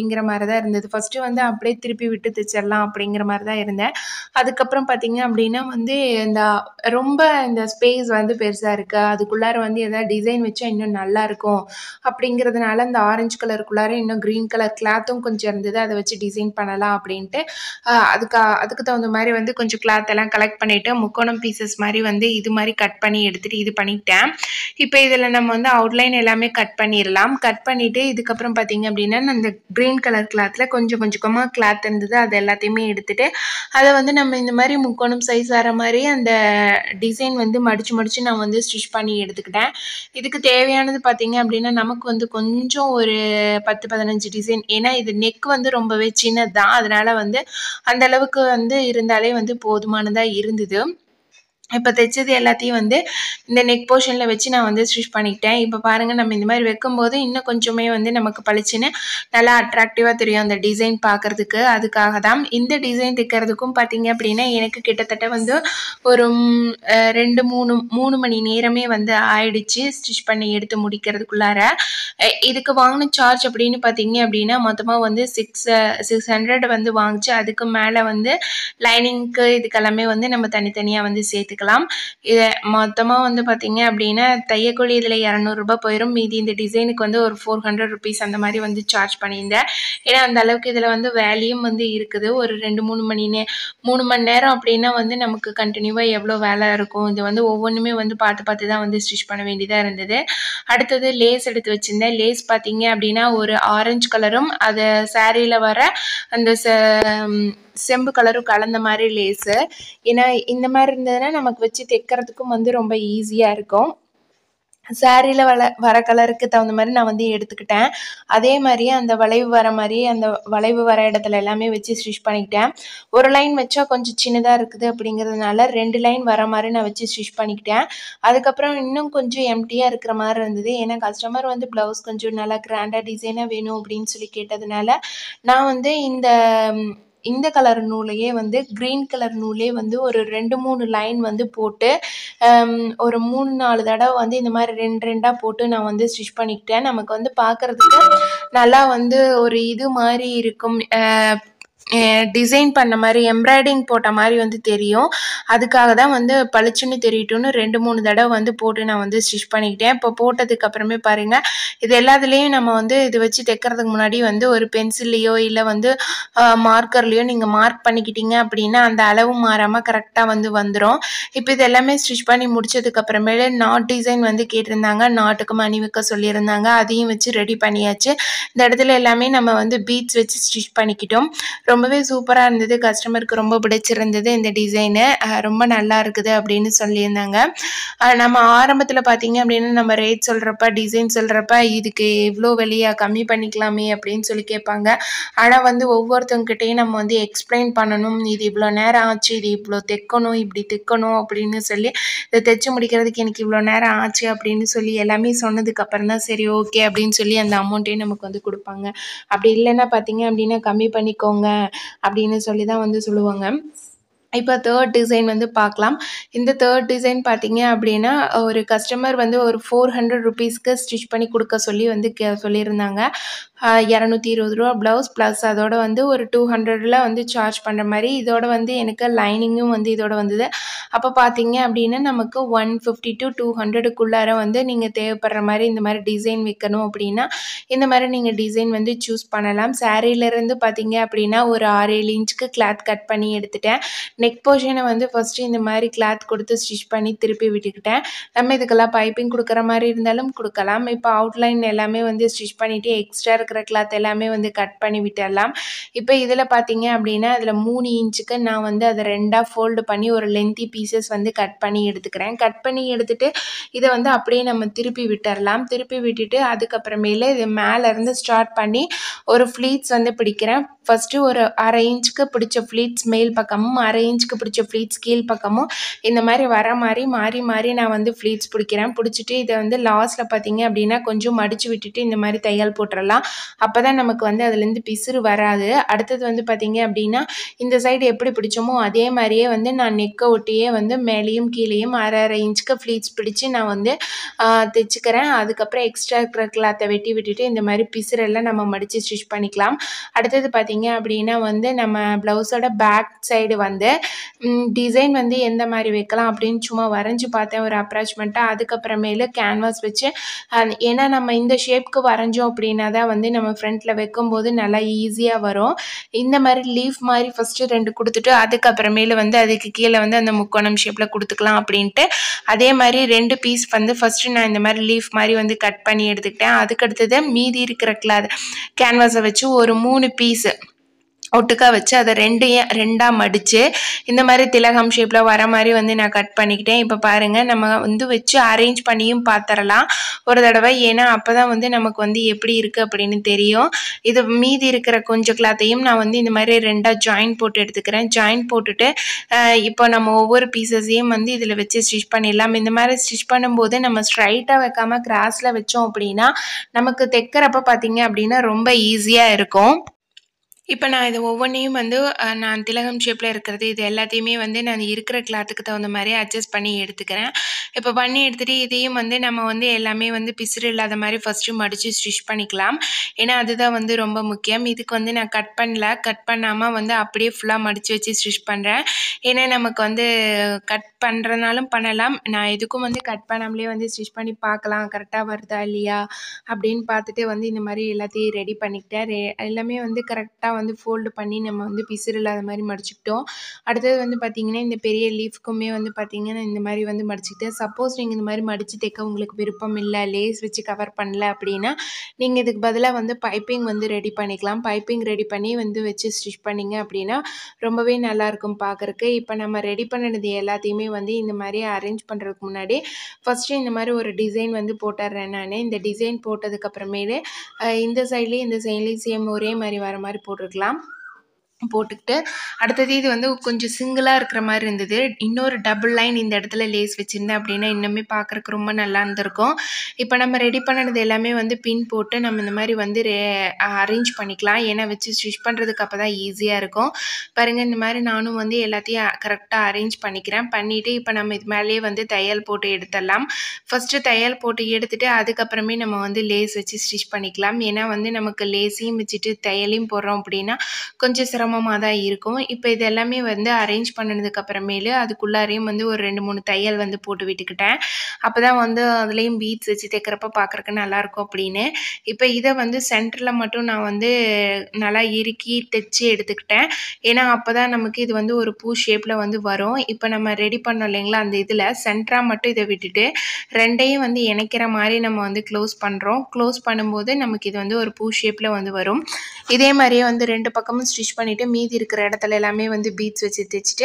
தான் இருந்தது ஃபஸ்ட்டு வந்து அப்படியே திருப்பி விட்டு தைச்சிடலாம் அப்படிங்கிற மாதிரி தான் இருந்தேன் அதுக்கப்புறம் பார்த்தீங்க அப்படின்னா வந்து இந்த ரொம்ப இந்த ஸ்பேஸ் வந்து பெருசாக இருக்குது அதுக்குள்ளார வந்து எதாவது டிசைன் வச்சா இன்னும் நல்லா இருக்கும் அப்படிங்கிறதுனால இந்த ஆரஞ்சு கலருக்குள்ளார இன்னும் க்ரீன் கலர் கிளாத்தும் கொஞ்சம் இருந்தது அதை வச்சு டிசைன் பண்ணலாம் அப்படின்ட்டு ஆஹ் அதுக்கு அதுக்கு தகுந்த மாதிரி வந்து கொஞ்சம் கிளாத் எல்லாம் கலெக்ட் பண்ணிவிட்டு முக்கோணம் பீசஸ் மாதிரி வந்து இது மாதிரி கட் பண்ணி எடுத்துகிட்டு இது பண்ணிட்டேன் இப்போ இதில் நம்ம வந்து அவுட்லைன் எல்லாமே கட் பண்ணிடலாம் கட் பண்ணிவிட்டு இதுக்கப்புறம் பார்த்தீங்க அப்படின்னா நான் இந்த க்ரீன் கலர் கிளாத்தில் கொஞ்சம் கொஞ்சமாக கிளாத் இருந்தது அது எல்லாத்தையுமே எடுத்துட்டு அதை வந்து நம்ம இந்த மாதிரி முக்கோணம் சைஸ் வர மாதிரி அந்த டிசைன் வந்து மடித்து மடித்து நான் வந்து ஸ்டிச் பண்ணி எடுத்துக்கிட்டேன் இதுக்கு தேவையானது பார்த்தீங்க அப்படின்னா நமக்கு வந்து கொஞ்சம் ஒரு பத்து பதினஞ்சு டிசைன் ஏன்னா இது நெக் வந்து ரொம்பவே சின்னது தான் அதனால் வந்து அந்த அளவுக்கு வந்து இருந்தாலே வந்து போதுமானதாக இருந்தது இப்போ தைச்சது எல்லாத்தையும் வந்து இந்த நெக் போர்ஷனில் வச்சு நான் வந்து ஸ்டிச் பண்ணிக்கிட்டேன் இப்போ பாருங்கள் நம்ம இந்த மாதிரி வைக்கும்போது இன்னும் கொஞ்சமே வந்து நமக்கு பளிச்சுன்னு நல்லா அட்ராக்டிவாக தெரியும் அந்த டிசைன் பார்க்குறதுக்கு அதுக்காக தான் இந்த டிசைன் தைக்கிறதுக்கும் பார்த்தீங்க அப்படின்னா எனக்கு கிட்டத்தட்ட வந்து ஒரு ம், அஹ், ரெண்டு மூணு மூணு மணி நேரமே வந்து ஆயிடுச்சு ஸ்டிச் பண்ணி எடுத்து முடிக்கிறதுக்குள்ளார அஹ், இதுக்கு வாங்கின சார்ஜ் அப்படின்னு பார்த்தீங்க அப்படின்னா மொத்தமாக வந்து சிக்ஸ் சிக்ஸ் ஹண்ட்ரட் வந்து வாங்கிச்சு அதுக்கு மேலே வந்து லைனிங்க்கு இதுக்கெல்லாமே வந்து நம்ம தனித்தனியாக வந்து சேர்த்துக்கலாம் இதை மொத்தமாக வந்து பார்த்தீங்க அப்படின்னா தையக்கூலி இதில் இரநூறுபா போயிடும் மீதி இந்த டிசைனுக்கு வந்து ஒரு ஃபோர் ஹண்ட்ரட் ருபீஸ் அந்த மாதிரி வந்து சார்ஜ் பண்ணியிருந்தேன் ஏன்னா அந்த அளவுக்கு இதில் வந்து வேலையும் வந்து இருக்குது ஒரு ரெண்டு மூணு மணி நே மூணு மணி நேரம் அப்படின்னா வந்து நமக்கு கண்டினியூவாக எவ்வளோ வேலை இருக்கும் இது வந்து ஒவ்வொன்றுமே வந்து பார்த்து பார்த்து தான் வந்து ஸ்டிச் பண்ண வேண்டியதாக இருந்தது அடுத்தது லேஸ் எடுத்து வச்சுருந்தேன் லேஸ் பார்த்தீங்க அப்படின்னா ஒரு ஆரஞ்சு கலரும் அது சாரியில் வர அந்த செ செம்பு கலரும் கலந்த மாதிரி லேஸு ஏன்னா இந்த மாதிரி இருந்ததுன்னா நமக்கு வச்சு தைக்கிறதுக்கும் வந்து ரொம்ப ஈஸியாக இருக்கும் சாரியில் வள வர கலருக்கு தகுந்த மாதிரி நான் வந்து எடுத்துக்கிட்டேன் அதே மாதிரியே அந்த வளைவு வர மாதிரியே அந்த வளைவு வர இடத்துல எல்லாமே வச்சு ஸ்டிச் பண்ணிக்கிட்டேன் ஒரு லைன் வச்சா கொஞ்சம் சின்னதாக இருக்குது அப்படிங்கிறதுனால ரெண்டு லைன் வர மாதிரி நான் வச்சு ஸ்டிச் பண்ணிக்கிட்டேன் அதுக்கப்புறம் இன்னும் கொஞ்சம் எம்டியாக இருக்கிற மாதிரி இருந்தது ஏன்னா கஸ்டமர் வந்து ப்ளவுஸ் கொஞ்சம் நல்லா கிராண்டாக டிசைனாக வேணும் அப்படின்னு சொல்லி கேட்டதுனால நான் வந்து இந்த ம், இந்த கலர் நூலையே வந்து க்ரீன் கலர் நூலே வந்து ஒரு ரெண்டு மூணு லைன் வந்து போட்டு ஹம், ஒரு மூணு நாலு தடவை வந்து இந்த மாதிரி ரெண்டு ரெண்டாக போட்டு நான் வந்து ஸ்டிச் பண்ணிக்கிட்டேன் நமக்கு வந்து பார்க்குறதுக்கு நல்லா வந்து ஒரு இது மாதிரி இருக்கும் டிசைன் பண்ண மாதிரி எம்ப்ராய்டிங் போட்ட மாதிரி வந்து தெரியும் அதுக்காக தான் வந்து பளிச்சுன்னு தெரியட்டும்னு ரெண்டு மூணு தடவை வந்து போட்டு நான் வந்து ஸ்டிச் பண்ணிக்கிட்டேன் இப்போ போட்டதுக்கு அப்புறமே பாருங்கள் இது எல்லாத்துலேயும் நம்ம வந்து இது வச்சு தைக்கிறதுக்கு முன்னாடி வந்து ஒரு பென்சில்லையோ இல்லை வந்து மார்க்கர்லேயோ நீங்கள் மார்க் பண்ணிக்கிட்டீங்க அப்படின்னா அந்த அளவு மாறாமல் கரெக்டாக வந்து வந்துடும் இப்போ இது எல்லாமே ஸ்டிச் பண்ணி முடிச்சதுக்கு அப்புறமேல நாட் டிசைன் வந்து கேட்டிருந்தாங்க நாட்டுக்கு மணி வைக்க சொல்லியிருந்தாங்க அதையும் வச்சு ரெடி பண்ணியாச்சு இந்த இடத்துல எல்லாமே நம்ம வந்து பீட்ஸ் வச்சு ஸ்டிச் பண்ணிக்கிட்டோம் ரொம்பவே சூப்பராக இருந்தது கஸ்டமருக்கு ரொம்ப பிடிச்சிருந்தது இந்த டிசைனு ரொம்ப நல்லா இருக்குது அப்படின்னு சொல்லியிருந்தாங்க அஹ் நம்ம ஆரம்பத்தில் பார்த்தீங்க அப்படின்னா நம்ம ரேட் சொல்கிறப்ப டிசைன் சொல்கிறப்ப இதுக்கு இவ்வளோ வெளியா கம்மி பண்ணிக்கலாமே அப்படின்னு சொல்லி கேட்பாங்க ஆனால் வந்து ஒவ்வொருத்தவங்ககிட்டையும் நம்ம வந்து எக்ஸ்பிளைன் பண்ணணும் இது இவ்வளோ நேரம் ஆச்சு இது இவ்வளோ தைக்கணும் இப்படி தைக்கணும் அப்படின்னு சொல்லி இதை தைச்சு முடிக்கிறதுக்கு எனக்கு இவ்வளோ நேரம் ஆச்சு அப்படின்னு சொல்லி எல்லாமே சொன்னதுக்கு அப்புறம் தான் சரி ஓகே அப்படின்னு சொல்லி அந்த அமௌண்ட்டையும் நமக்கு வந்து கொடுப்பாங்க அப்படி இல்லைன்னா பார்த்தீங்க அப்படின்னா கம்மி பண்ணிக்கோங்க அப்படின்னு சொல்லி தான் வந்து சொல்லுவாங்க இப்போ தேர்ட் டிசைன் வந்து பார்க்கலாம் இந்த தேர்ட் டிசைன் பார்த்தீங்க அப்படின்னா ஒரு கஸ்டமர் வந்து ஒரு ஃபோர் ஹண்ட்ரட் ருபீஸ்க்கு ஸ்டிச் பண்ணி கொடுக்க சொல்லி வந்து கே சொல்லியிருந்தாங்க இரநூத்தி இருபது ரூபா ப்ளவுஸ் ப்ளஸ் அதோட வந்து ஒரு டூ ஹண்ட்ரடில் வந்து சார்ஜ் பண்ணுற மாதிரி இதோட வந்து எனக்கு லைனிங்கும் வந்து இதோட வந்தது அப்போ பார்த்தீங்க அப்படின்னா நமக்கு ஒன் ஃபிஃப்டி டு டூ ஹண்ட்ரடுக்குள்ளார வந்து நீங்கள் தேவைப்படுற மாதிரி இந்த மாதிரி டிசைன் வைக்கணும் அப்படின்னா இந்த மாதிரி நீங்கள் டிசைன் வந்து சூஸ் பண்ணலாம் சாரீலேருந்து பார்த்தீங்க அப்படின்னா ஒரு ஆறு ஏழு இன்ச்சுக்கு கிளாத் கட் பண்ணி எடுத்துட்டேன் நெக் போர்ஷனை வந்து ஃபஸ்ட்டு இந்த மாதிரி கிளாத் கொடுத்து ஸ்டிச் பண்ணி திருப்பி விட்டுக்கிட்டேன் நம்ம இதுக்கெல்லாம் பைப்பிங் கொடுக்குற மாதிரி இருந்தாலும் கொடுக்கலாம் இப்போ அவுட்லைன் எல்லாமே வந்து ஸ்டிச் பண்ணிவிட்டு எக்ஸ்ட்ரா இருக்கிற கிளாத் எல்லாமே வந்து கட் பண்ணி விட்டுடலாம் இப்போ இதில் பார்த்தீங்க அப்படின்னா அதில் மூணு இன்ச்சுக்கு நான் வந்து அதை ரெண்டாக ஃபோல்டு பண்ணி ஒரு லென்த்தி பீசஸ் வந்து கட் பண்ணி எடுத்துக்கிறேன் கட் பண்ணி எடுத்துட்டு இதை வந்து அப்படியே நம்ம திருப்பி விட்டுறலாம் திருப்பி விட்டுட்டு அதுக்கப்புறமேல இது மேலேருந்து ஸ்டார்ட் பண்ணி ஒரு ஃப்ளீட்ஸ் வந்து பிடிக்கிறேன் ஃபஸ்ட்டு ஒரு அரை இன்ச்சுக்கு பிடிச்ச ஃப்ளீட்ஸ் மேல் பக்கமும் அரை இன்ச்சுக்கு பிடிச்ச ஃப்ளீட்ஸ் கீழ் பக்கமும் இந்த மாதிரி வர மாதிரி மாறி மாறி நான் வந்து ஃப்ளீட்ஸ் பிடிக்கிறேன் பிடிச்சிட்டு இதை வந்து லாஸ்ட்டில் பார்த்தீங்க அப்படின்னா கொஞ்சம் மடித்து விட்டுட்டு இந்த மாதிரி தையல் போட்டுடலாம் அப்போ தான் நமக்கு வந்து அதுலேருந்து பிசுறு வராது அடுத்தது வந்து பார்த்தீங்க அப்படின்னா இந்த சைடு எப்படி பிடிச்சோமோ அதே மாதிரியே வந்து நான் நெக்கை ஒட்டியே வந்து மேலேயும் கீழேயும் அரை அரை இன்ச்சுக்கு ஃப்ளீட்ஸ் பிடிச்சி நான் வந்து ஆஹ், தைச்சுக்கிறேன் அதுக்கப்புறம் எக்ஸ்ட்ரா இருக்கிற கிளாத்தை வெட்டி விட்டுட்டு இந்த மாதிரி பிசுறெல்லாம் நம்ம மடித்து ஸ்டிச் பண்ணிக்கலாம் அடுத்தது பார்த்தீங்க அப்படின்னா வந்து நம்ம ப்ளவுஸோட பேக் சைடு வந்து டிசைன் வந்து எந்த மாதிரி வைக்கலாம் அப்படின்னு சும்மா வரைஞ்சி பார்த்தேன் ஒரு அப்ராச்மெண்ட்டாக அதுக்கப்புறமேலு கேன்வாஸ் வச்சு அஹ், ஏன்னா நம்ம இந்த ஷேப்க்கு வரைஞ்சோம் அப்படின்னா தான் வந்து நம்ம ஃப்ரண்ட்டில் வைக்கும்போது நல்லா ஈஸியாக வரும் இந்த மாதிரி லீஃப் மாதிரி ஃபஸ்ட்டு ரெண்டு கொடுத்துட்டு அதுக்கப்புறமேலு வந்து அதுக்கு கீழே வந்து அந்த முக்கோணம் ஷேப்பில் கொடுத்துக்கலாம் அப்படின்ட்டு அதே மாதிரி ரெண்டு பீஸ் வந்து ஃபஸ்ட்டு நான் இந்த மாதிரி லீஃப் மாதிரி வந்து கட் பண்ணி எடுத்துக்கிட்டேன் அதுக்கடுத்தது மீதி இருக்கிற கிளாத் கேன்வாஸை வச்சு ஒரு மூணு பீஸு ஒட்டுக்கா வச்சு அதை ரெண்டையும் ரெண்டாக மடித்து இந்த மாதிரி திலகம் ஷேப்பில் வர மாதிரி வந்து நான் கட் பண்ணிக்கிட்டேன் இப்போ பாருங்கள் நம்ம வந்து வச்சு அரேஞ்ச் பண்ணியும் பார்த்துடலாம் ஒரு தடவை ஏன்னா அப்போ தான் வந்து நமக்கு வந்து எப்படி இருக்குது அப்படின்னு தெரியும் இது மீதி இருக்கிற கொஞ்சம் கிளாத்தையும் நான் வந்து இந்த மாதிரி ரெண்டாக ஜாயின் போட்டு எடுத்துக்கிறேன் ஜாயின் போட்டுட்டு அஹ், இப்போ நம்ம ஒவ்வொரு பீசஸையும் வந்து இதில் வச்சு ஸ்டிச் பண்ணிடலாம் இந்த மாதிரி ஸ்டிச் பண்ணும்போது நம்ம ஸ்ட்ரைட்டாக வைக்காமல் கிராஸில் வச்சோம் அப்படின்னா நமக்கு தைக்கிறப்ப பார்த்தீங்க அப்படின்னா ரொம்ப ஈஸியாக இருக்கும் இப்போ நான் இது ஒவ்வொன்றையும் வந்து அஹ், நான் திலகம் ஷேப்பில் இருக்கிறது இது எல்லாத்தையுமே வந்து நான் இருக்கிற கிளாத்துக்கு தகுந்த மாதிரி அட்ஜஸ்ட் பண்ணி எடுத்துக்கிறேன் இப்போ பண்ணி எடுத்துகிட்டு இதையும் வந்து நம்ம வந்து எல்லாமே வந்து பிசுறு இல்லாத மாதிரி ஃபஸ்ட்டு மடித்து ஸ்டிச் பண்ணிக்கலாம் ஏன்னா அதுதான் வந்து ரொம்ப முக்கியம் இதுக்கு வந்து நான் கட் பண்ணல கட் பண்ணாமல் வந்து அப்படியே ஃபுல்லாக மடித்து வச்சு ஸ்டிச் பண்ணுறேன் ஏன்னா நமக்கு வந்து கட் பண்ணுறனாலும் பண்ணலாம் நான் எதுக்கும் வந்து கட் பண்ணாமலே வந்து ஸ்டிச் பண்ணி பார்க்கலாம் கரெக்டாக வருதா இல்லையா அப்படின்னு பார்த்துட்டு வந்து இந்த மாதிரி எல்லாத்தையும் ரெடி பண்ணிக்கிட்டேன் ரெ எல்லாமே வந்து கரெக்டாக வந்து ஃபோல்டு பண்ணி நம்ம வந்து பிசுறு இல்லாத மாதிரி மடிச்சுக்கிட்டோம் அடுத்தது வந்து பார்த்திங்கன்னா இந்த பெரிய லீஃப்க்குமே வந்து பார்த்திங்கன்னா இந்த மாதிரி வந்து மடிச்சுக்கிட்டேன் சப்போஸ் நீங்கள் இந்த மாதிரி மடித்து தைக்க உங்களுக்கு விருப்பம் இல்லை லேஸ் வச்சு கவர் பண்ணல அப்படின்னா நீங்கள் இதுக்கு பதிலாக வந்து பைப்பிங் வந்து ரெடி பண்ணிக்கலாம் பைப்பிங் ரெடி பண்ணி வந்து வச்சு ஸ்டிச் பண்ணிங்க அப்படின்னா ரொம்பவே நல்லாயிருக்கும் பார்க்குறக்கு இப்போ நம்ம ரெடி பண்ணினது எல்லாத்தையுமே வந்து இந்த மாதிரி அரேஞ்ச் பண்ணுறதுக்கு முன்னாடி ஃபஸ்ட்டு இந்த மாதிரி ஒரு டிசைன் வந்து போட்டுடுறேன் நான் இந்த டிசைன் போட்டதுக்கப்புறமேலு அஹ் இந்த சைட்லேயும் இந்த சைட்லேயும் சேம் ஒரே மாதிரி வர மாதிரி போட்டிருக்கலாம் போட்டுக்கிட்டு அடுத்தது இது வந்து கொஞ்சம் சிங்கிளாக இருக்கிற மாதிரி இருந்தது இன்னொரு டபுள் லைன் இந்த இடத்துல லேஸ் வச்சுருந்தேன் அப்படின்னா இன்னுமே பார்க்குறக்கு ரொம்ப நல்லா இருந்திருக்கும் இப்போ நம்ம ரெடி பண்ணது எல்லாமே வந்து பின் போட்டு நம்ம இந்த மாதிரி வந்து அரேஞ்ச் பண்ணிக்கலாம் ஏன்னா வச்சு ஸ்டிச் பண்ணுறதுக்கு அப்போ தான் ஈஸியாக இருக்கும் பாருங்கள் இந்த மாதிரி நானும் வந்து எல்லாத்தையும் கரெக்டாக அரேஞ்ச் பண்ணிக்கிறேன் பண்ணிவிட்டு இப்போ நம்ம இது மேலேயே வந்து தையல் போட்டு எடுத்துடலாம் ஃபஸ்ட்டு தையல் போட்டு எடுத்துட்டு அதுக்கப்புறமே நம்ம வந்து லேஸ் வச்சு ஸ்டிச் பண்ணிக்கலாம் ஏன்னா வந்து நமக்கு லேஸையும் வச்சுட்டு தையலையும் போடுறோம் அப்படின்னா கொஞ்சம் சிரமமாக தான் இருக்கும் இப்போ இது எல்லாமே வந்து அரேஞ்ச் பண்ணதுக்கு அப்புறமேலு அதுக்குள்ளாரையும் வந்து ஒரு ரெண்டு மூணு தையல் வந்து போட்டு விட்டுக்கிட்டேன் அப்போ தான் வந்து அதுலேயும் பீட்ஸ் வச்சு தைக்கிறப்ப பார்க்குறக்கு நல்லாயிருக்கும் அப்படின்னு இப்போ இதை வந்து சென்டரில் மட்டும் நான் வந்து நல்லா இறுக்கி தைச்சி எடுத்துக்கிட்டேன் ஏன்னா அப்போ தான் நமக்கு இது வந்து ஒரு பூ ஷேப்பில் வந்து வரும் இப்போ நம்ம ரெடி பண்ணோம் இல்லைங்களா அந்த இதில் சென்டராக மட்டும் இதை விட்டுட்டு ரெண்டையும் வந்து இணைக்கிற மாதிரி நம்ம வந்து க்ளோஸ் பண்ணுறோம் க்ளோஸ் பண்ணும்போது நமக்கு இது வந்து ஒரு பூ ஷேப்பில் வந்து வரும் இதே மாதிரியே வந்து ரெண்டு பக்கமும் ஸ்டிச் பண்ணிவிட்டு மீதி இருக்கிற இடத்துல எல்லாமே வந்து பீட்ஸ் வச்சு தைச்சிட்டு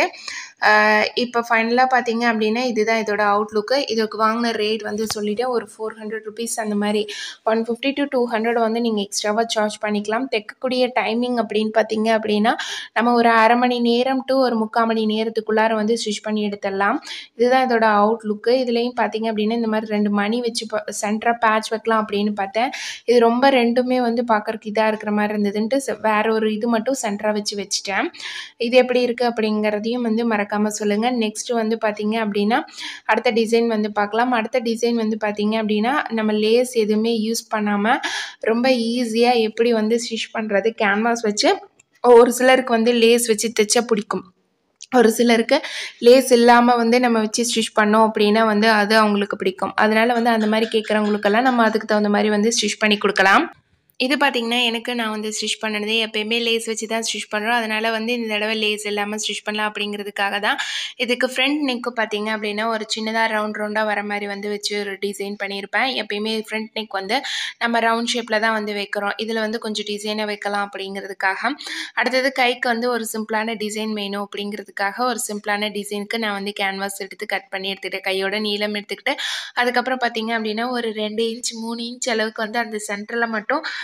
இப்போ ஃபைனலாக பார்த்தீங்க அப்படின்னா இதுதான் இதோட அவுட்லுக்கு இதுக்கு வாங்கின ரேட் வந்து சொல்லிவிட்டேன் ஒரு ஃபோர் ஹண்ட்ரட் ருபீஸ் அந்த மாதிரி one fifty to two hundred வந்து நீங்கள் எக்ஸ்ட்ராவாக சார்ஜ் பண்ணிக்கலாம் தைக்கக்கூடிய டைமிங் அப்படின்னு பார்த்தீங்க அப்படின்னா நம்ம ஒரு அரை மணி நேரம் டு ஒரு முக்கால் மணி நேரத்துக்குள்ளார வந்து ஸ்டிச் பண்ணி எடுத்துடலாம் இதுதான் இதோட அவுட்லுக்கு இதுலேயும் பார்த்தீங்க அப்படின்னா இந்த மாதிரி ரெண்டு மணி வச்சு சென்டராக பேட்ச் வைக்கலாம் அப்படின்னு பார்த்தேன் இது ரொம்ப ரெண்டுமே வந்து பார்க்கறக்கு இதாக இருக்கிற மாதிரி இருந்ததுன்ட்டு செ- வேற ஒரு இது மட்டும் சென்டராக வச்சு வச்சுட்டேன் இது எப்படி இருக்குது அப்படிங்கிறதையும் வந்து மறக்காமல் சொல்லுங்கள் நெக்ஸ்ட் வந்து பார்த்தீங்க அப்படின்னா அடுத்த டிசைன் வந்து பார்க்கலாம் அடுத்த டிசைன் வந்து பார்த்தீங்க அப்படின்னா நம்ம லேஸ் எதுவுமே யூஸ் பண்ணாமல் ரொம்ப ஈஸியாக எப்படி வந்து ஸ்டிச் பண்ணுறது கேன்வாஸ் வச்சு ஒரு சிலருக்கு வந்து லேஸ் வச்சு தைச்சா பிடிக்கும் ஒரு சிலருக்கு லேஸ் இல்லாமல் வந்து நம்ம வச்சு ஸ்டிச் பண்ணோம் அப்படின்னா வந்து அது அவங்களுக்கு பிடிக்கும் அதனால வந்து அந்த மாதிரி கேட்குறவங்களுக்கெல்லாம் நம்ம அதுக்கு தகுந்த மாதிரி வந்து ஸ்டிச் பண்ணி கொடுக்கலாம் இது பார்த்திங்கன்னா எனக்கு நான் வந்து ஸ்டிச் பண்ணது எப்பயுமே லேஸ் வச்சு தான் ஸ்டிச் பண்ணுறோம் அதனால் வந்து இந்த தடவை லேஸ் இல்லாமல் ஸ்டிச் பண்ணலாம் அப்படிங்கிறதுக்காக தான் இதுக்கு ஃப்ரண்ட் நெக்கு பார்த்தீங்க அப்படின்னா ஒரு சின்னதாக ரவுண்ட் ரவுண்டாக வர மாதிரி வந்து வச்சு ஒரு டிசைன் பண்ணியிருப்பேன் எப்பயுமே ஃப்ரண்ட் நெக் வந்து நம்ம ரவுண்ட் ஷேப்பில் தான் வந்து வைக்கிறோம் இதில் வந்து கொஞ்சம் டிசைனை வைக்கலாம் அப்படிங்கிறதுக்காக அடுத்தது கைக்கு வந்து ஒரு சிம்பிளான டிசைன் வேணும் அப்படிங்கிறதுக்காக ஒரு சிம்பிளான டிசைனுக்கு நான் வந்து கேன்வாஸ் எடுத்து கட் பண்ணி எடுத்துக்கிட்டேன் கையோட நீளம் எடுத்துக்கிட்டு அதுக்கப்புறம் பார்த்தீங்க அப்படின்னா ஒரு ரெண்டு இன்ச் மூணு இன்ச் அளவுக்கு வந்து அந்த சென்டரில் மட்டும்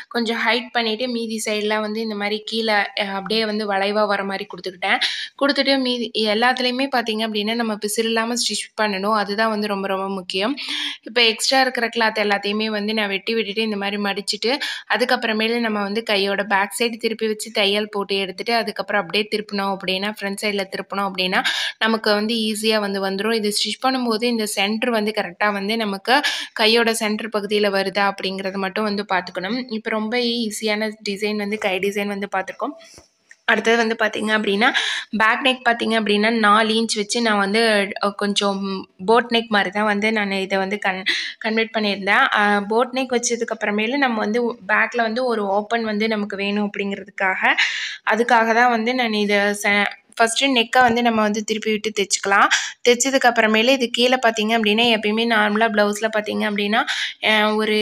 கொஞ்சம் ஹைட் பண்ணிவிட்டு மீதி சைடெலாம் வந்து இந்த மாதிரி கீழே அஹ், அப்படியே வந்து வளைவாக வர மாதிரி கொடுத்துக்கிட்டேன் கொடுத்துட்டு மீதி எல்லாத்துலேயுமே பார்த்தீங்க அப்படின்னா நம்ம பிசிறு இல்லாமல் ஸ்டிச் பண்ணணும் அதுதான் வந்து ரொம்ப ரொம்ப முக்கியம் இப்போ எக்ஸ்ட்ரா இருக்கிற கிளாத் எல்லாத்தையுமே வந்து நான் வெட்டி விட்டுட்டு இந்த மாதிரி மடிச்சிட்டு அதுக்கப்புறமேலு நம்ம வந்து கையோட பேக் சைடு திருப்பி வச்சு தையல் போட்டு எடுத்துட்டு அதுக்கப்புறம் அப்படியே திருப்பினோம் அப்படின்னா ஃப்ரண்ட் சைடில் திருப்பினோம் அப்படின்னா நமக்கு வந்து ஈஸியாக வந்து வந்துடும் இது ஸ்டிச் பண்ணும்போது இந்த சென்டர் வந்து கரெக்டாக வந்து நமக்கு கையோட சென்டர் பகுதியில் வருதா அப்படிங்கிறத மட்டும் வந்து பார்த்துக்கணும் இப்போ ரொம்ப ஈஸியான டிசைன் வந்து கை டிசைன் வந்து பார்த்துருக்கோம் அடுத்தது வந்து பார்த்தீங்க அப்படின்னா பேக் நெக் பார்த்தீங்க அப்படின்னா நாலு இன்ச் வச்சு நான் வந்து அஹ், கொஞ்சம் போட் நெக் மாதிரி தான் வந்து நான் இதை வந்து கன் கன்வெர்ட் பண்ணியிருந்தேன் போட் நெக் வச்சதுக்கு அப்புறமேலு நம்ம வந்து பேக்கில் வந்து ஒரு ஓப்பன் வந்து நமக்கு வேணும் அப்படிங்கிறதுக்காக அதுக்காக தான் வந்து நான் இதை ச ஃபஸ்ட்டு நெக்கை வந்து நம்ம வந்து திருப்பி விட்டு தைச்சிக்கலாம் தைச்சதுக்கு அப்புறமேலு இது கீழே பார்த்தீங்க அப்படின்னா எப்பயுமே நார்மலாக ப்ளவுஸில் பார்த்தீங்க அப்படின்னா அஹ், ஒரு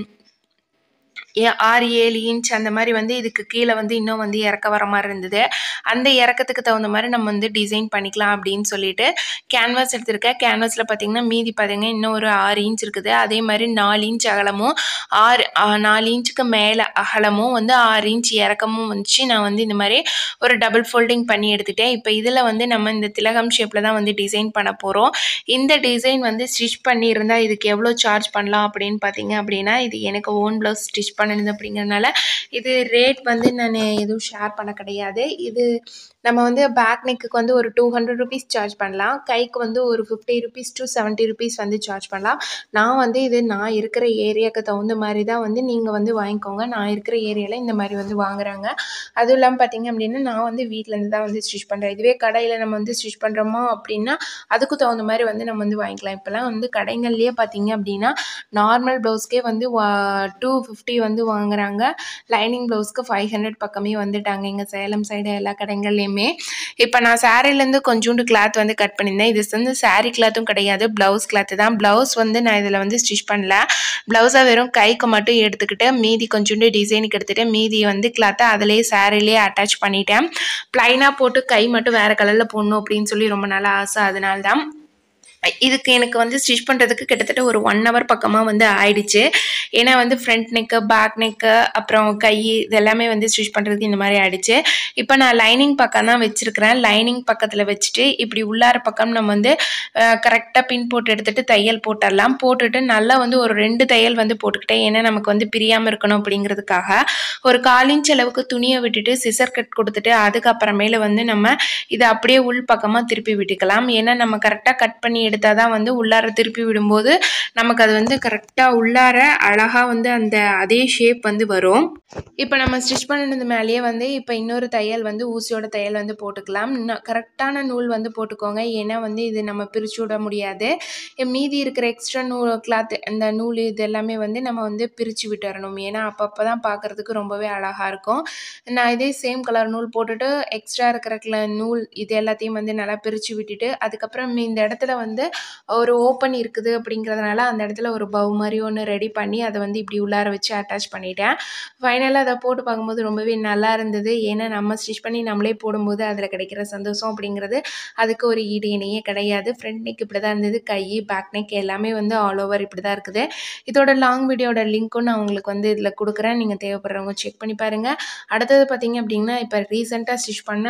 ஏ- ஆறு ஏழு இன்ச் அந்த மாதிரி வந்து இதுக்கு கீழே வந்து இன்னும் வந்து இறக்க வர மாதிரி இருந்தது அந்த இறக்கத்துக்கு தகுந்த மாதிரி நம்ம வந்து டிசைன் பண்ணிக்கலாம் அப்படின்னு சொல்லிட்டு கேன்வாஸ் எடுத்திருக்கேன் கேன்வாஸில் பார்த்தீங்கன்னா மீதி பாருங்க இன்னும் ஒரு ஆறு இன்ச் இருக்குது அதே மாதிரி நாலு இன்ச் அகலமும் ஆறு ஆ, நாலு இன்ச்சுக்கு மேலே அகலமும் வந்து ஆறு இன்ச் இறக்கமும் வந்துச்சு நான் வந்து இந்த மாதிரி ஒரு டபுள் ஃபோல்டிங் பண்ணி எடுத்துட்டேன் இப்போ இதில் வந்து நம்ம இந்த திலகம் ஷேப்பில் தான் வந்து டிசைன் பண்ண போகிறோம் இந்த டிசைன் வந்து ஸ்டிச் பண்ணியிருந்தால் இதுக்கு எவ்வளோ சார்ஜ் பண்ணலாம் அப்படின்னு பார்த்தீங்க அப்படின்னா இது எனக்கு ஓன் ப்ளவுஸ் ஸ்டிச் பண்ணினது அப்படிங்கிறனால இது ரேட் வந்து நான் எதுவும் ஷேர் பண்ண கிடையாது இது நம்ம வந்து பேக் நெக்குக்கு வந்து ஒரு டூ ஹண்ட்ரட் ருபீஸ் சார்ஜ் பண்ணலாம் கைக்கு வந்து ஒரு fifty rupees to seventy rupees வந்து சார்ஜ் பண்ணலாம் நான் வந்து இது நான் இருக்கிற ஏரியாவுக்கு தகுந்த மாதிரி தான் வந்து நீங்கள் வந்து வாங்கிக்கோங்க நான் இருக்கிற ஏரியாவில் இந்த மாதிரி வந்து வாங்குறாங்க அதுவும் இல்லாமல் பார்த்தீங்க அப்படின்னா நான் வந்து வீட்டிலேருந்து தான் வந்து ஸ்டிச் பண்ணுறேன் இதுவே கடையில் நம்ம வந்து ஸ்டிச் பண்ணுறோமோ அப்படின்னா அதுக்கு தகுந்த மாதிரி வந்து நம்ம வந்து வாங்கிக்கலாம் இப்போலாம் வந்து கடைங்கள்லேயே பார்த்தீங்க அப்படின்னா நார்மல் ப்ளவுஸ்க்கே வந்து டூ ஃபிஃப்டி வந்து வாங்குறாங்க லைனிங் ப்ளவுஸ்க்கு ஃபைவ் ஹண்ட்ரட் பக்கமே வந்துட்டாங்க இங்கே சேலம் சைடு எல்லா கடைங்கள்லையுமே இப்போ நான் சாரீலேருந்து கொஞ்சோண்டு கிளாத் வந்து கட் பண்ணியிருந்தேன் இது வந்து saree கிளாத்தும் கிடையாது ப்ளவுஸ் கிளாத்து தான் ப்ளவுஸ் வந்து நான் இதில் வந்து ஸ்டிச் பண்ணல ப்ளவுஸை வெறும் கைக்கு மட்டும் எடுத்துக்கிட்டு மீதி கொஞ்சோண்டு டிசைனுக்கு எடுத்துகிட்டு மீதி வந்து கிளாத்தை அதிலே சாரிலேயே அட்டாச் பண்ணிட்டேன் ப்ளைனாக போட்டு கை மட்டும் வேறு கலரில் போடணும் அப்படின்னு சொல்லி ரொம்ப நாள் ஆசை அதனால தான் இதுக்கு எனக்கு வந்து ஸ்டிச் பண்ணுறதுக்கு கிட்டத்தட்ட ஒரு ஒன் ஹவர் பக்கமாக வந்து ஆயிடுச்சு ஏன்னா வந்து ஃப்ரண்ட் நெக்கு பேக் நெக்கு அப்புறம் கை இது எல்லாமே வந்து ஸ்டிச் பண்ணுறதுக்கு இந்த மாதிரி ஆயிடுச்சு இப்போ நான் லைனிங் பக்கம் தான் வச்சுருக்கிறேன் லைனிங் பக்கத்தில் வச்சுட்டு இப்படி உள்ளார பக்கம் நம்ம வந்து கரெக்டாக பின் போட்டு எடுத்துகிட்டு தையல் போட்டுடலாம் போட்டுட்டு நல்லா வந்து ஒரு ரெண்டு தையல் வந்து போட்டுக்கிட்டேன் ஏன்னா நமக்கு வந்து பிரியாமல் இருக்கணும் அப்படிங்கிறதுக்காக ஒரு கால் இன்ச் அளவுக்கு துணியை விட்டுட்டு சிசர் கட் கொடுத்துட்டு அதுக்கப்புறமேல வந்து நம்ம இதை அப்படியே உள் பக்கமாக திருப்பி விட்டுக்கலாம் ஏன்னா நம்ம கரெக்டாக கட் பண்ணி எடுத்தால் தான் வந்து உள்ளார திருப்பி விடும்போது நமக்கு அது வந்து கரெக்டாக உள்ளார அழகாக வந்து அந்த அதே ஷேப் வந்து வரும் இப்போ நம்ம ஸ்டிச் பண்ணினது மேலேயே வந்து இப்போ இன்னொரு தையல் வந்து ஊசியோட தையல் வந்து போட்டுக்கலாம் கரெக்டான நூல் வந்து போட்டுக்கோங்க ஏன்னா வந்து இது நம்ம பிரித்து விட முடியாது மீதி இருக்கிற எக்ஸ்ட்ரா நூல் கிளாத் இந்த நூல் இது எல்லாமே வந்து நம்ம வந்து பிரித்து விட்டுறணும் ஏன்னா அப்பப்போ தான் பார்க்குறதுக்கு ரொம்பவே அழகாக இருக்கும் நான் இதே சேம் கலர் நூல் போட்டுட்டு எக்ஸ்ட்ரா இருக்கிற கிள நூல் இது எல்லாத்தையும் வந்து நல்லா பிரித்து விட்டுட்டு அதுக்கப்புறம் இந்த இடத்துல வந்து ஒரு ஓப்பன் இருக்குது அப்படிங்கிறதுனால அந்த இடத்துல ஒரு பவு மாதிரி ஒன்று ரெடி பண்ணி அதை வந்து இப்படி உள்ளார வச்சு அட்டாச் பண்ணிட்டேன் ஃபைனலாக அதை போட்டு பார்க்கும்போது ரொம்பவே நல்லா இருந்தது ஏன்னா நம்ம ஸ்டிச் பண்ணி நம்மளே போடும்போது அதில் கிடைக்கிற சந்தோஷம் அப்படிங்கிறது அதுக்கு ஒரு ஈடு இணையே கிடையாது ஃப்ரண்ட் நெக் இப்படி தான் இருந்தது கை பேக் நெக் எல்லாமே வந்து ஆல் ஓவர் இப்படி தான் இருக்குது இதோட லாங் வீடியோட லிங்க்கும் நான் உங்களுக்கு வந்து இதில் கொடுக்குறேன் நீங்கள் தேவைப்படுறவங்க செக் பண்ணி பாருங்கள் அடுத்தது பார்த்தீங்க அப்படின்னா இப்போ ரீசெண்டாக ஸ்டிச் பண்ண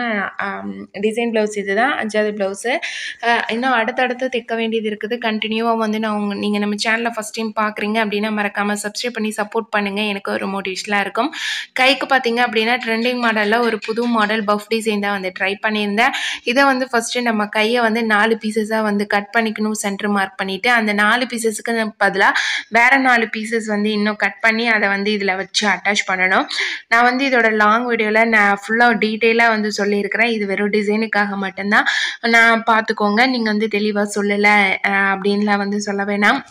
டிசைன் ப்ளவுஸ் இது தான் அஞ்சாவது ப்ளவுஸு இன்னும் அடுத்தடுத்து தைக்க வேண்டியது இருக்குது கண்டினியூவாக வந்து நான் உங்க நீங்கள் நம்ம சேனலை ஃபஸ்ட் டைம் பார்க்குறீங்க அப்படின்னா மறக்காமல் சப்ஸ்கிரைப் பண்ணி சப்போர்ட் பண்ணுங்கள் எனக்கு ஒரு மோட்டிவேஷனாக இருக்கும் கைக்கு பார்த்தீங்க அப்படின்னா ட்ரெண்டிங் மாடலில் ஒரு புது மாடல் பஃப் டிசைன் தான் வந்து ட்ரை பண்ணியிருந்தேன் இதை வந்து ஃபஸ்ட்டு நம்ம கையை வந்து நாலு பீசஸாக வந்து கட் பண்ணிக்கணும் சென்டர் மார்க் பண்ணிவிட்டு அந்த நாலு பீசஸுக்கு பதிலாக வேறு நாலு பீசஸ் வந்து இன்னும் கட் பண்ணி அதை வந்து இதில் வச்சு அட்டாச் பண்ணணும் நான் வந்து இதோட லாங் வீடியோவில் நான் ஃபுல்லாக டீட்டெயிலாக வந்து சொல்லியிருக்கிறேன் இது வெறும் டிசைனுக்காக மட்டும்தான் நான் பார்த்துக்கோங்க நீங்கள் வந்து தெளிவாக சொல்லலை அப்படின்லாம் வந்து சொல்ல வேணாம்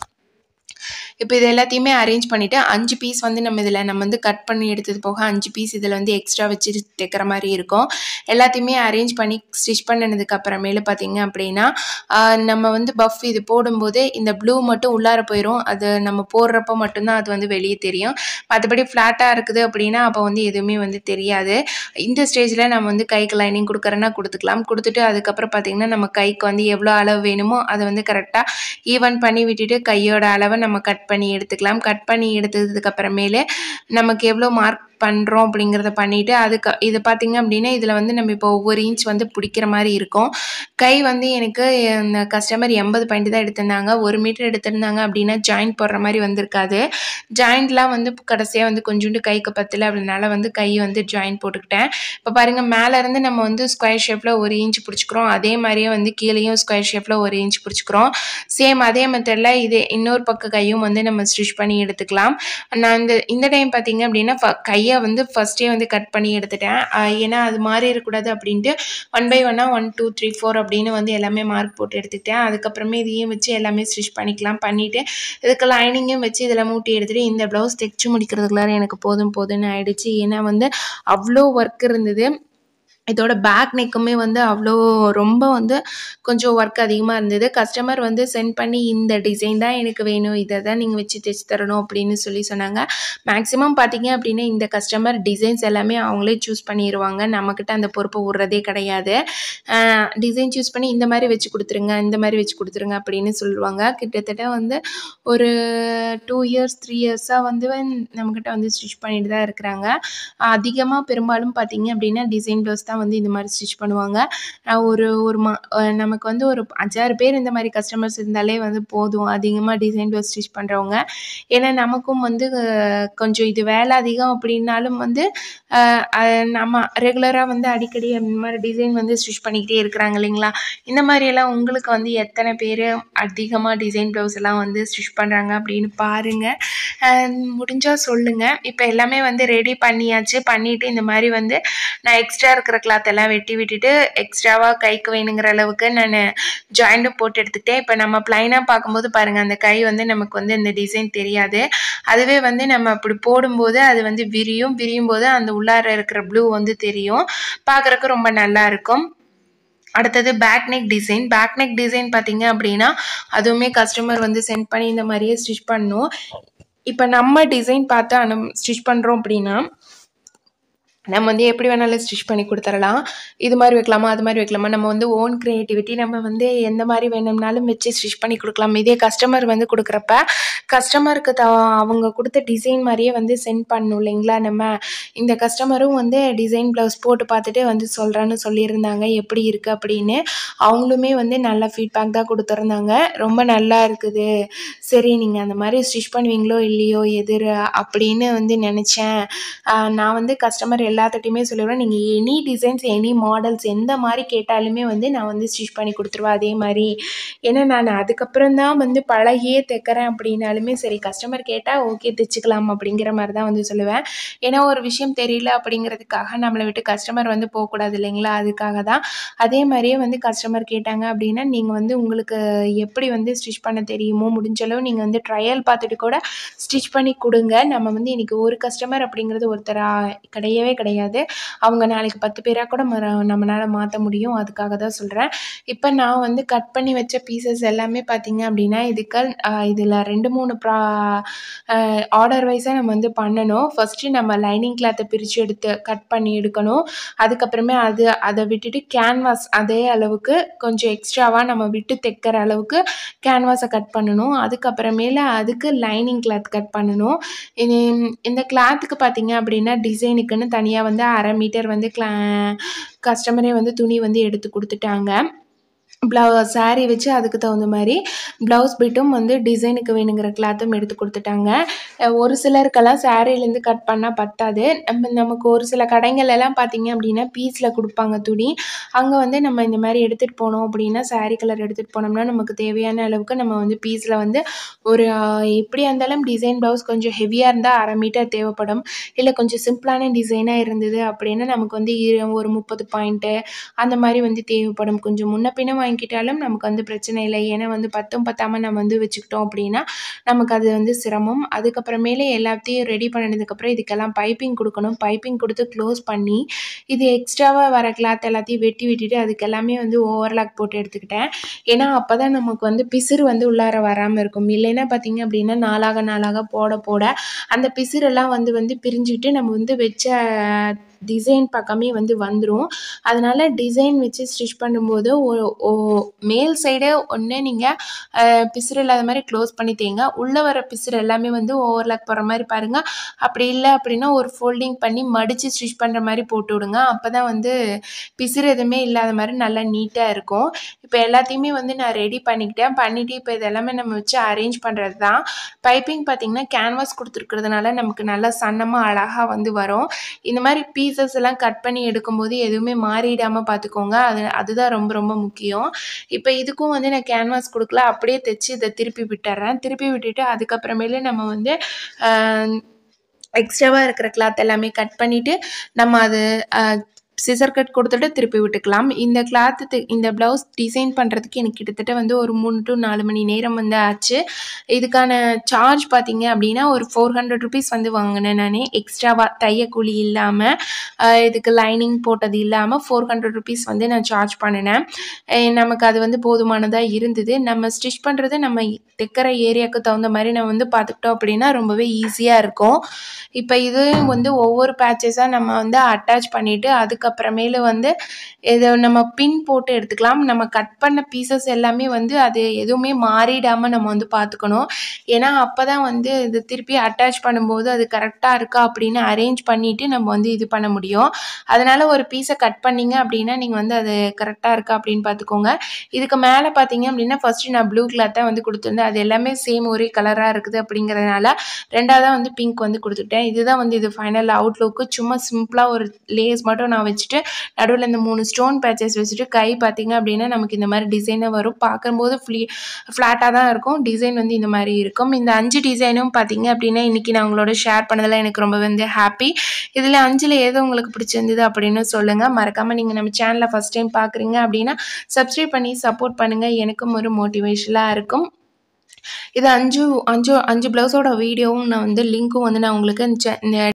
இப்போ இது எல்லாத்தையுமே அரேஞ்ச் பண்ணிவிட்டு அஞ்சு பீஸ் வந்து நம்ம இதில் நம்ம வந்து கட் பண்ணி எடுத்தது போக அஞ்சு பீஸ் இதில் வந்து எக்ஸ்ட்ரா வச்சு தைக்கிற மாதிரி இருக்கும் எல்லாத்தையுமே அரேஞ்ச் பண்ணி ஸ்டிச் பண்ணினதுக்கு அப்புறமேலு பார்த்தீங்க அப்படின்னா ஆஹ் நம்ம வந்து பஃப் இது போடும்போது இந்த ப்ளூ மட்டும் உள்ளார போயிடும் அது நம்ம போடுறப்ப மட்டும்தான் அது வந்து வெளியே தெரியும் மற்றபடி ஃப்ளாட்டாக இருக்குது அப்படின்னா அப்போ வந்து எதுவுமே வந்து தெரியாது இந்த ஸ்டேஜில் நம்ம வந்து கைக்கு லைனிங் கொடுக்குறேன்னா கொடுத்துக்கலாம் கொடுத்துட்டு அதுக்கப்புறம் பார்த்திங்கன்னா நம்ம கைக்கு வந்து எவ்வளோ அளவு வேணுமோ அதை வந்து கரெக்டாக ஈவன் பண்ணி விட்டுட்டு கையோட அளவை நம்ம கட் பண்ணி எடுத்துக்கலாம் கட் பண்ணி எடுத்ததுக்கு அப்புறமேலே நமக்கு எவ்வளோ மார்க் பண்ணுறோம் அப்படிங்கிறத பண்ணிவிட்டு அதுக்கு இது பார்த்திங்க அப்படின்னா இதில் வந்து நம்ம இப்போ ஒவ்வொரு இன்ச் வந்து பிடிக்கிற மாதிரி இருக்கும் கை வந்து எனக்கு இந்த கஸ்டமர் எண்பது பாயிண்ட் தான் எடுத்திருந்தாங்க ஒரு மீட்டர் எடுத்திருந்தாங்க அப்படின்னா ஜாயிண்ட் போடுற மாதிரி வந்திருக்காது ஜாயிண்ட்லாம் வந்து கடைசியாக வந்து கொஞ்சோண்டு கைக்கு பத்தல அப்படினால வந்து கை வந்து ஜாயிண்ட் போட்டுக்கிட்டேன் இப்போ பாருங்கள் மேலேருந்து நம்ம வந்து ஸ்கொயர் ஷேப்பில் ஒரு இன்ச் பிடிச்சிக்கிறோம் அதே மாதிரியே வந்து கீழேயும் ஸ்கொயர் ஷேப்பில் ஒரு இன்ச் பிடிச்சிக்கிறோம் சேம் அதே மெத்தடில் இது இன்னொரு பக்க கையும் வந்து நம்ம ஸ்டிச் பண்ணி எடுத்துக்கலாம் நான் இந்த இந்த டைம் பார்த்தீங்க அப்படின்னா ஃப கையை வந்து ஃபஸ்ட்டே வந்து கட் பண்ணி எடுத்துட்டேன் அஹ் ஏன்னா அது மாறி இருக்கக்கூடாது அப்படின்ட்டு ஒன் பை ஒன்னாக ஒன் டூ த்ரீ ஃபோர் அப்படின்னு வந்து எல்லாமே மார்க் போட்டு எடுத்துக்கிட்டேன் அதுக்கப்புறமே இதையும் வச்சு எல்லாமே ஸ்டிச் பண்ணிக்கலாம் பண்ணிவிட்டு இதுக்கு லைனிங்கும் வச்சு இதில் மூட்டி எடுத்துகிட்டு இந்த ப்ளவுஸ் தைச்சு முடிக்கிறதுக்குள்ளார எனக்கு போதும் போதும்னு ஆயிடுச்சு ஏன்னா வந்து அவ்வளோ ஒர்க் இருந்தது இதோட பேக் நெக்குமே வந்து அவ்வளோ ரொம்ப வந்து கொஞ்சம் ஒர்க் அதிகமாக இருந்தது கஸ்டமர் வந்து சென்ட் பண்ணி இந்த டிசைன் தான் எனக்கு வேணும் இதை தான் நீங்கள் வச்சு தைச்சு தரணும் அப்படின்னு சொல்லி சொன்னாங்க மேக்ஸிமம் பார்த்தீங்க அப்படின்னா இந்த கஸ்டமர் டிசைன்ஸ் எல்லாமே அவங்களே சூஸ் பண்ணிடுவாங்க நம்மக்கிட்ட அந்த பொறுப்பை விட்றதே கிடையாது டிசைன் சூஸ் பண்ணி இந்த மாதிரி வச்சு கொடுத்துருங்க இந்த மாதிரி வச்சு கொடுத்துருங்க அப்படின்னு சொல்லுவாங்க கிட்டத்தட்ட வந்து ஒரு டூ இயர்ஸ் த்ரீ இயர்ஸாக வந்து நம்மக்கிட்ட வந்து ஸ்டிச் பண்ணிட்டு தான் இருக்கிறாங்க அதிகமாக பெரும்பாலும் பார்த்தீங்க அப்படின்னா டிசைன் ப்ளவுஸ் தான் வந்து இந்த மாதிரி ஸ்டிச் பண்ணுவாங்க அஹ் ஒரு ஒரு மா அஹ் நமக்கு வந்து ஒரு அஞ்சாறு பேர் இந்த மாதிரி கஸ்டமர்ஸ் இருந்தாலே வந்து போதும் அதிகமாக டிசைன் ப்ளவுஸ் ஸ்டிச் பண்ணுறவங்க ஏன்னா நமக்கும் வந்து அஹ், கொஞ்சம் இது வேலை அதிகம் அப்படின்னாலும் வந்து அஹ், அஹ், நம்ம ரெகுலராக வந்து அடிக்கடி அந்த மாதிரி டிசைன் வந்து ஸ்டிச் பண்ணிக்கிட்டே இருக்கிறாங்க இல்லைங்களா இந்த மாதிரியெல்லாம் உங்களுக்கு வந்து எத்தனை பேர் அதிகமாக டிசைன் ப்ளவுஸ் எல்லாம் வந்து ஸ்டிச் பண்ணுறாங்க அப்படின்னு பாருங்கள் முடிஞ்சால் சொல்லுங்கள் இப்போ எல்லாமே வந்து ரெடி பண்ணியாச்சு பண்ணிவிட்டு இந்த மாதிரி வந்து நான் எக்ஸ்ட்ரா இருக்கிற கிளாத் எல்லாம் வெட்டி விட்டுட்டு எக்ஸ்ட்ராவாக கைக்கு வேணுங்கிற அளவுக்கு நான் ஜாயிண்ட்டும் போட்டு எடுத்துக்கிட்டேன் இப்போ நம்ம ப்ளைனாக பார்க்கும்போது பாருங்கள் அந்த கை வந்து நமக்கு வந்து இந்த டிசைன் தெரியாது அதுவே வந்து நம்ம அப்படி போடும்போது அது வந்து விரியும் விரியும் போது அந்த உள்ளார இருக்கிற ப்ளூ வந்து தெரியும் பார்க்குறக்கு ரொம்ப நல்லா இருக்கும் அடுத்தது back neck design back neck design பார்த்தீங்க அப்படின்னா அதுவுமே கஸ்டமர் வந்து சென்ட் பண்ணி இந்த மாதிரியே ஸ்டிச் பண்ணணும் இப்போ நம்ம டிசைன் பார்த்து அனு ஸ்டிச் பண்ணுறோம் அப்படின்னா நம்ம வந்து எப்படி வேணாலும் ஸ்டிச் பண்ணி கொடுத்துடலாம் இது மாதிரி வைக்கலாமா அது மாதிரி வைக்கலாமா நம்ம வந்து ஓன் க்ரியேட்டிவிட்டி நம்ம வந்து எந்த மாதிரி வேணும்னாலும் வச்சு ஸ்டிச் பண்ணி கொடுக்கலாம் இதே கஸ்டமர் வந்து கொடுக்குறப்ப கஸ்டமருக்கு த அவங்க கொடுத்த டிசைன் மாதிரியே வந்து சென்ட் பண்ணணும் இல்லைங்களா நம்ம இந்த கஸ்டமரும் வந்து டிசைன் ப்ளவுஸ் போட்டு பார்த்துட்டு வந்து சொல்கிறேன்னு சொல்லியிருந்தாங்க எப்படி இருக்குது அப்படின்னு அவங்களுமே வந்து நல்ல ஃபீட்பேக் தான் கொடுத்துருந்தாங்க ரொம்ப நல்லா இருக்குது சரி நீங்கள் அந்த மாதிரி ஸ்டிச் பண்ணுவீங்களோ இல்லையோ எதிர் அப்படின்னு வந்து நினச்சேன் ஆஹ் நான் வந்து கஸ்டமர் எல்லாத்துட்டையுமே சொல்லிடுவேன் நீங்கள் எனி டிசைன்ஸ் எனி மாடல்ஸ் எந்த மாதிரி கேட்டாலுமே வந்து நான் வந்து ஸ்டிச் பண்ணி கொடுத்துருவேன் அதே மாதிரி ஏன்னா நான் அதுக்கப்புறம் தான் வந்து பழகியே தைக்கிறேன் அப்படின்னாலுமே சரி கஸ்டமர் கேட்டால் ஓகே தைச்சிக்கலாம் அப்படிங்கிற மாதிரி தான் வந்து சொல்லுவேன் ஏன்னா ஒரு விஷயம் தெரியல அப்படிங்கிறதுக்காக நம்மளை விட்டு கஸ்டமர் வந்து போகக்கூடாது இல்லைங்களா அதுக்காக தான் அதே மாதிரியே வந்து கஸ்டமர் கேட்டாங்க அப்படின்னா நீங்கள் வந்து உங்களுக்கு எப்படி வந்து ஸ்டிச் பண்ண தெரியுமோ முடிஞ்ச அளவு நீங்கள் வந்து ட்ரையல் பார்த்துட்டு கூட ஸ்டிச் பண்ணி கொடுங்க நம்ம வந்து இன்றைக்கி ஒரு கஸ்டமர் அப்படிங்கிறது ஒருத்தரா கிடையவே கிடையாது அவங்க நாளைக்கு பத்து பேராக கூட மற நம்மளால் மாற்ற முடியும் அதுக்காக தான் சொல்கிறேன் இப்போ நான் வந்து கட் பண்ணி வச்ச பீசஸ் எல்லாமே பார்த்தீங்க அப்படின்னா இதுக்கு இதில் ரெண்டு மூணு ப்ரா ஆர்டர் வைஸாக நம்ம வந்து பண்ணணும் ஃபஸ்ட்டு நம்ம லைனிங் கிளாத்தை பிரித்து எடுத்து கட் பண்ணி எடுக்கணும் அதுக்கப்புறமே அது அதை விட்டுட்டு கேன்வாஸ் அதே அளவுக்கு கொஞ்சம் எக்ஸ்ட்ராவாக நம்ம விட்டு தைக்கிற அளவுக்கு கேன்வாஸை கட் பண்ணணும் அதுக்கப்புறமேல அதுக்கு லைனிங் கிளாத் கட் பண்ணணும் இது இந்த கிளாத்துக்கு பார்த்தீங்க அப்படின்னா டிசைனுக்குன்னு தனியாக வந்து அரை மீட்டர் வந்து கிளா கஸ்டமரே வந்து துணி வந்து எடுத்து கொடுத்துட்டாங்க ப்ளவு saree வச்சு அதுக்கு தகுந்த மாதிரி ப்ளவுஸ் பிட்டும் வந்து டிசைனுக்கு வேணுங்கிற கிளாத்தும் எடுத்து கொடுத்துட்டாங்க அஹ் ஒரு சிலருக்கெல்லாம் சாரீலேருந்து கட் பண்ணால் பத்தாது நம்ம நமக்கு ஒரு சில கடைகள் எல்லாம் பார்த்தீங்க அப்படின்னா பீஸில் கொடுப்பாங்க துணி அங்கே வந்து நம்ம இந்த மாதிரி எடுத்துகிட்டு போனோம் அப்படின்னா saree கலர் எடுத்துகிட்டு போனோம்னா நமக்கு தேவையான அளவுக்கு நம்ம வந்து பீஸில் வந்து ஒரு ஆஹ், எப்படியா இருந்தாலும் டிசைன் ப்ளவுஸ் கொஞ்சம் ஹெவியாக இருந்தால் அரை மீட்டர் தேவைப்படும் இல்லை கொஞ்சம் சிம்பிளான டிசைனாக இருந்தது அப்படின்னா நமக்கு வந்து இரு- ஒரு முப்பது பாயிண்ட்டு அந்த மாதிரி வந்து தேவைப்படும் கொஞ்சம் முன்ன பின்ன வாங்கிக்கிட்டாலும் நமக்கு வந்து பிரச்சனை இல்லை ஏன்னா வந்து பத்தும் பத்தாமல் நம்ம வந்து வச்சுக்கிட்டோம் அப்படின்னா நமக்கு அது வந்து சிரமம் அதுக்கப்புறமேலே எல்லாத்தையும் ரெடி பண்ணதுக்கப்புறம் இதுக்கெல்லாம் பைப்பிங் கொடுக்கணும் பைப்பிங் கொடுத்து க்ளோஸ் பண்ணி இது எக்ஸ்ட்ராவாக வர கிளாத் எல்லாத்தையும் வெட்டி விட்டுட்டு அதுக்கு எல்லாமே வந்து ஓவர்லாக் போட்டு எடுத்துக்கிட்டேன் ஏன்னா அப்போ தான் நமக்கு வந்து பிசிறு வந்து உள்ளார வராமல் இருக்கும் இல்லைன்னா பார்த்தீங்க அப்படின்னா நாளாக நாளாக போட போட அந்த பிசிறெல்லாம் வந்து வந்து பிரிஞ்சுக்கிட்டு நம்ம வந்து வச்ச டிசைன் பக்கமே வந்து வந்துடும் அதனால் டிசைன் வச்சு ஸ்டிச் பண்ணும்போது ஒரு மேல் சைடு ஒன்று நீங்கள் பிசுறு இல்லாத மாதிரி க்ளோஸ் பண்ணி தேங்க உள்ளே வர பிசுறு எல்லாமே வந்து ஓவர்லாக் போகிற மாதிரி பாருங்கள் அப்படி இல்லை அப்படின்னா ஒரு ஃபோல்டிங் பண்ணி மடித்து ஸ்டிச் பண்ணுற மாதிரி போட்டு விடுங்க அப்போ தான் வந்து பிசுறு எதுவுமே இல்லாத மாதிரி நல்லா நீட்டாக இருக்கும் இப்போ எல்லாத்தையுமே வந்து நான் ரெடி பண்ணிக்கிட்டேன் பண்ணிவிட்டு இப்போ இது எல்லாமே நம்ம வச்சு அரேஞ்ச் பண்ணுறது தான் பைப்பிங் பார்த்திங்கன்னா கேன்வாஸ் கொடுத்துருக்கிறதுனால நமக்கு நல்லா சன்னமாக அழகாக வந்து வரும் இந்த மாதிரி பீசஸ் எல்லாம் கட் பண்ணி எடுக்கும்போது எதுவுமே மாறிடாமல் பார்த்துக்கோங்க அது அதுதான் ரொம்ப ரொம்ப முக்கியம் இப்போ இதுக்கும் வந்து நான் கேன்வாஸ் கொடுக்கல அப்படியே தைச்சி இதை திருப்பி விட்டுறேன் திருப்பி விட்டுட்டு அதுக்கப்புறமேலு நம்ம வந்து எக்ஸ்ட்ராவாக இருக்கிற கிளாத் எல்லாமே கட் பண்ணிவிட்டு நம்ம அது சிசர் கட் கொடுத்துட்டு திருப்பி விட்டுக்கலாம் இந்த கிளாத்து இந்த ப்ளவுஸ் டிசைன் பண்ணுறதுக்கு எனக்கு கிட்டத்தட்ட வந்து ஒரு மூணு டு நாலு மணி நேரம் வந்து ஆச்சு இதுக்கான சார்ஜ் பார்த்தீங்க அப்படின்னா ஒரு ஃபோர் ஹண்ட்ரட் ருபீஸ் வந்து வாங்கினேன் நான் எக்ஸ்ட்ராவாக தையக்கூலி இல்லாமல் இதுக்கு லைனிங் போட்டது இல்லாமல் ஃபோர் ஹண்ட்ரட் ருபீஸ் வந்து நான் சார்ஜ் பண்ணினேன் நமக்கு அது வந்து போதுமானதாக இருந்தது நம்ம ஸ்டிச் பண்ணுறது நம்ம தைக்கிற ஏரியாவுக்கு தகுந்த மாதிரி நம்ம வந்து பார்த்துக்கிட்டோம் அப்படின்னா ரொம்பவே ஈஸியாக இருக்கும் இப்போ இது வந்து ஒவ்வொரு பேச்சஸாக நம்ம வந்து அட்டாச் பண்ணிவிட்டு அதுக்கு அதுக்கப்புறமேலு வந்து இதை நம்ம பின் போட்டு எடுத்துக்கலாம் நம்ம கட் பண்ண பீசஸ் எல்லாமே வந்து அது எதுவுமே மாறிடாமல் நம்ம வந்து பார்த்துக்கணும் ஏன்னா அப்போ தான் வந்து இது திருப்பி அட்டாச் பண்ணும்போது அது கரெக்டாக இருக்கா அப்படின்னு அரேஞ்ச் பண்ணிவிட்டு நம்ம வந்து இது பண்ண முடியும் அதனால் ஒரு பீஸை கட் பண்ணிங்க அப்படின்னா நீங்கள் வந்து அது கரெக்டாக இருக்கா அப்படின்னு பார்த்துக்கோங்க இதுக்கு மேலே பார்த்தீங்க அப்படின்னா ஃபஸ்ட்டு நான் ப்ளூ கிளாத் தான் வந்து கொடுத்துருந்தேன் அது எல்லாமே சேம் ஒரே கலராக இருக்குது அப்படிங்கிறதுனால ரெண்டாவதாக வந்து பிங்க் வந்து கொடுத்துட்டேன் இதுதான் வந்து இது ஃபைனல் அவுட்லுக்கு சும்மா சிம்பிளாக ஒரு லேஸ் மட்டும் நான் வச்சுட்டு நடுவில் இந்த மூணு ஸ்டோன் பேச்சஸ் வச்சுட்டு கை பார்த்திங்க அப்படின்னா நமக்கு இந்த மாதிரி டிசைனாக வரும் பார்க்கும்போது ஃப்ளீ ஃப்ளாட்டாக தான் இருக்கும் டிசைன் வந்து இந்த மாதிரி இருக்கும் இந்த அஞ்சு டிசைனும் பார்த்தீங்க அப்படின்னா இன்றைக்கி நான் உங்களோட ஷேர் பண்ணதில் எனக்கு ரொம்ப வந்து ஹாப்பி இதில் அஞ்சில் ஏதோ உங்களுக்கு பிடிச்சிருந்தது அப்படின்னு சொல்லுங்கள் மறக்காமல் நீங்கள் நம்ம சேனலை ஃபஸ்ட் டைம் பார்க்குறீங்க அப்படின்னா சப்ஸ்கிரைப் பண்ணி சப்போர்ட் பண்ணுங்கள் எனக்கும் ஒரு மோட்டிவேஷனாக இருக்கும் இது அஞ்சு அஞ்சு அஞ்சு ப்ளவுஸோட வீடியோவும் நான் வந்து லிங்க்கும் வந்து நான் உங்களுக்கு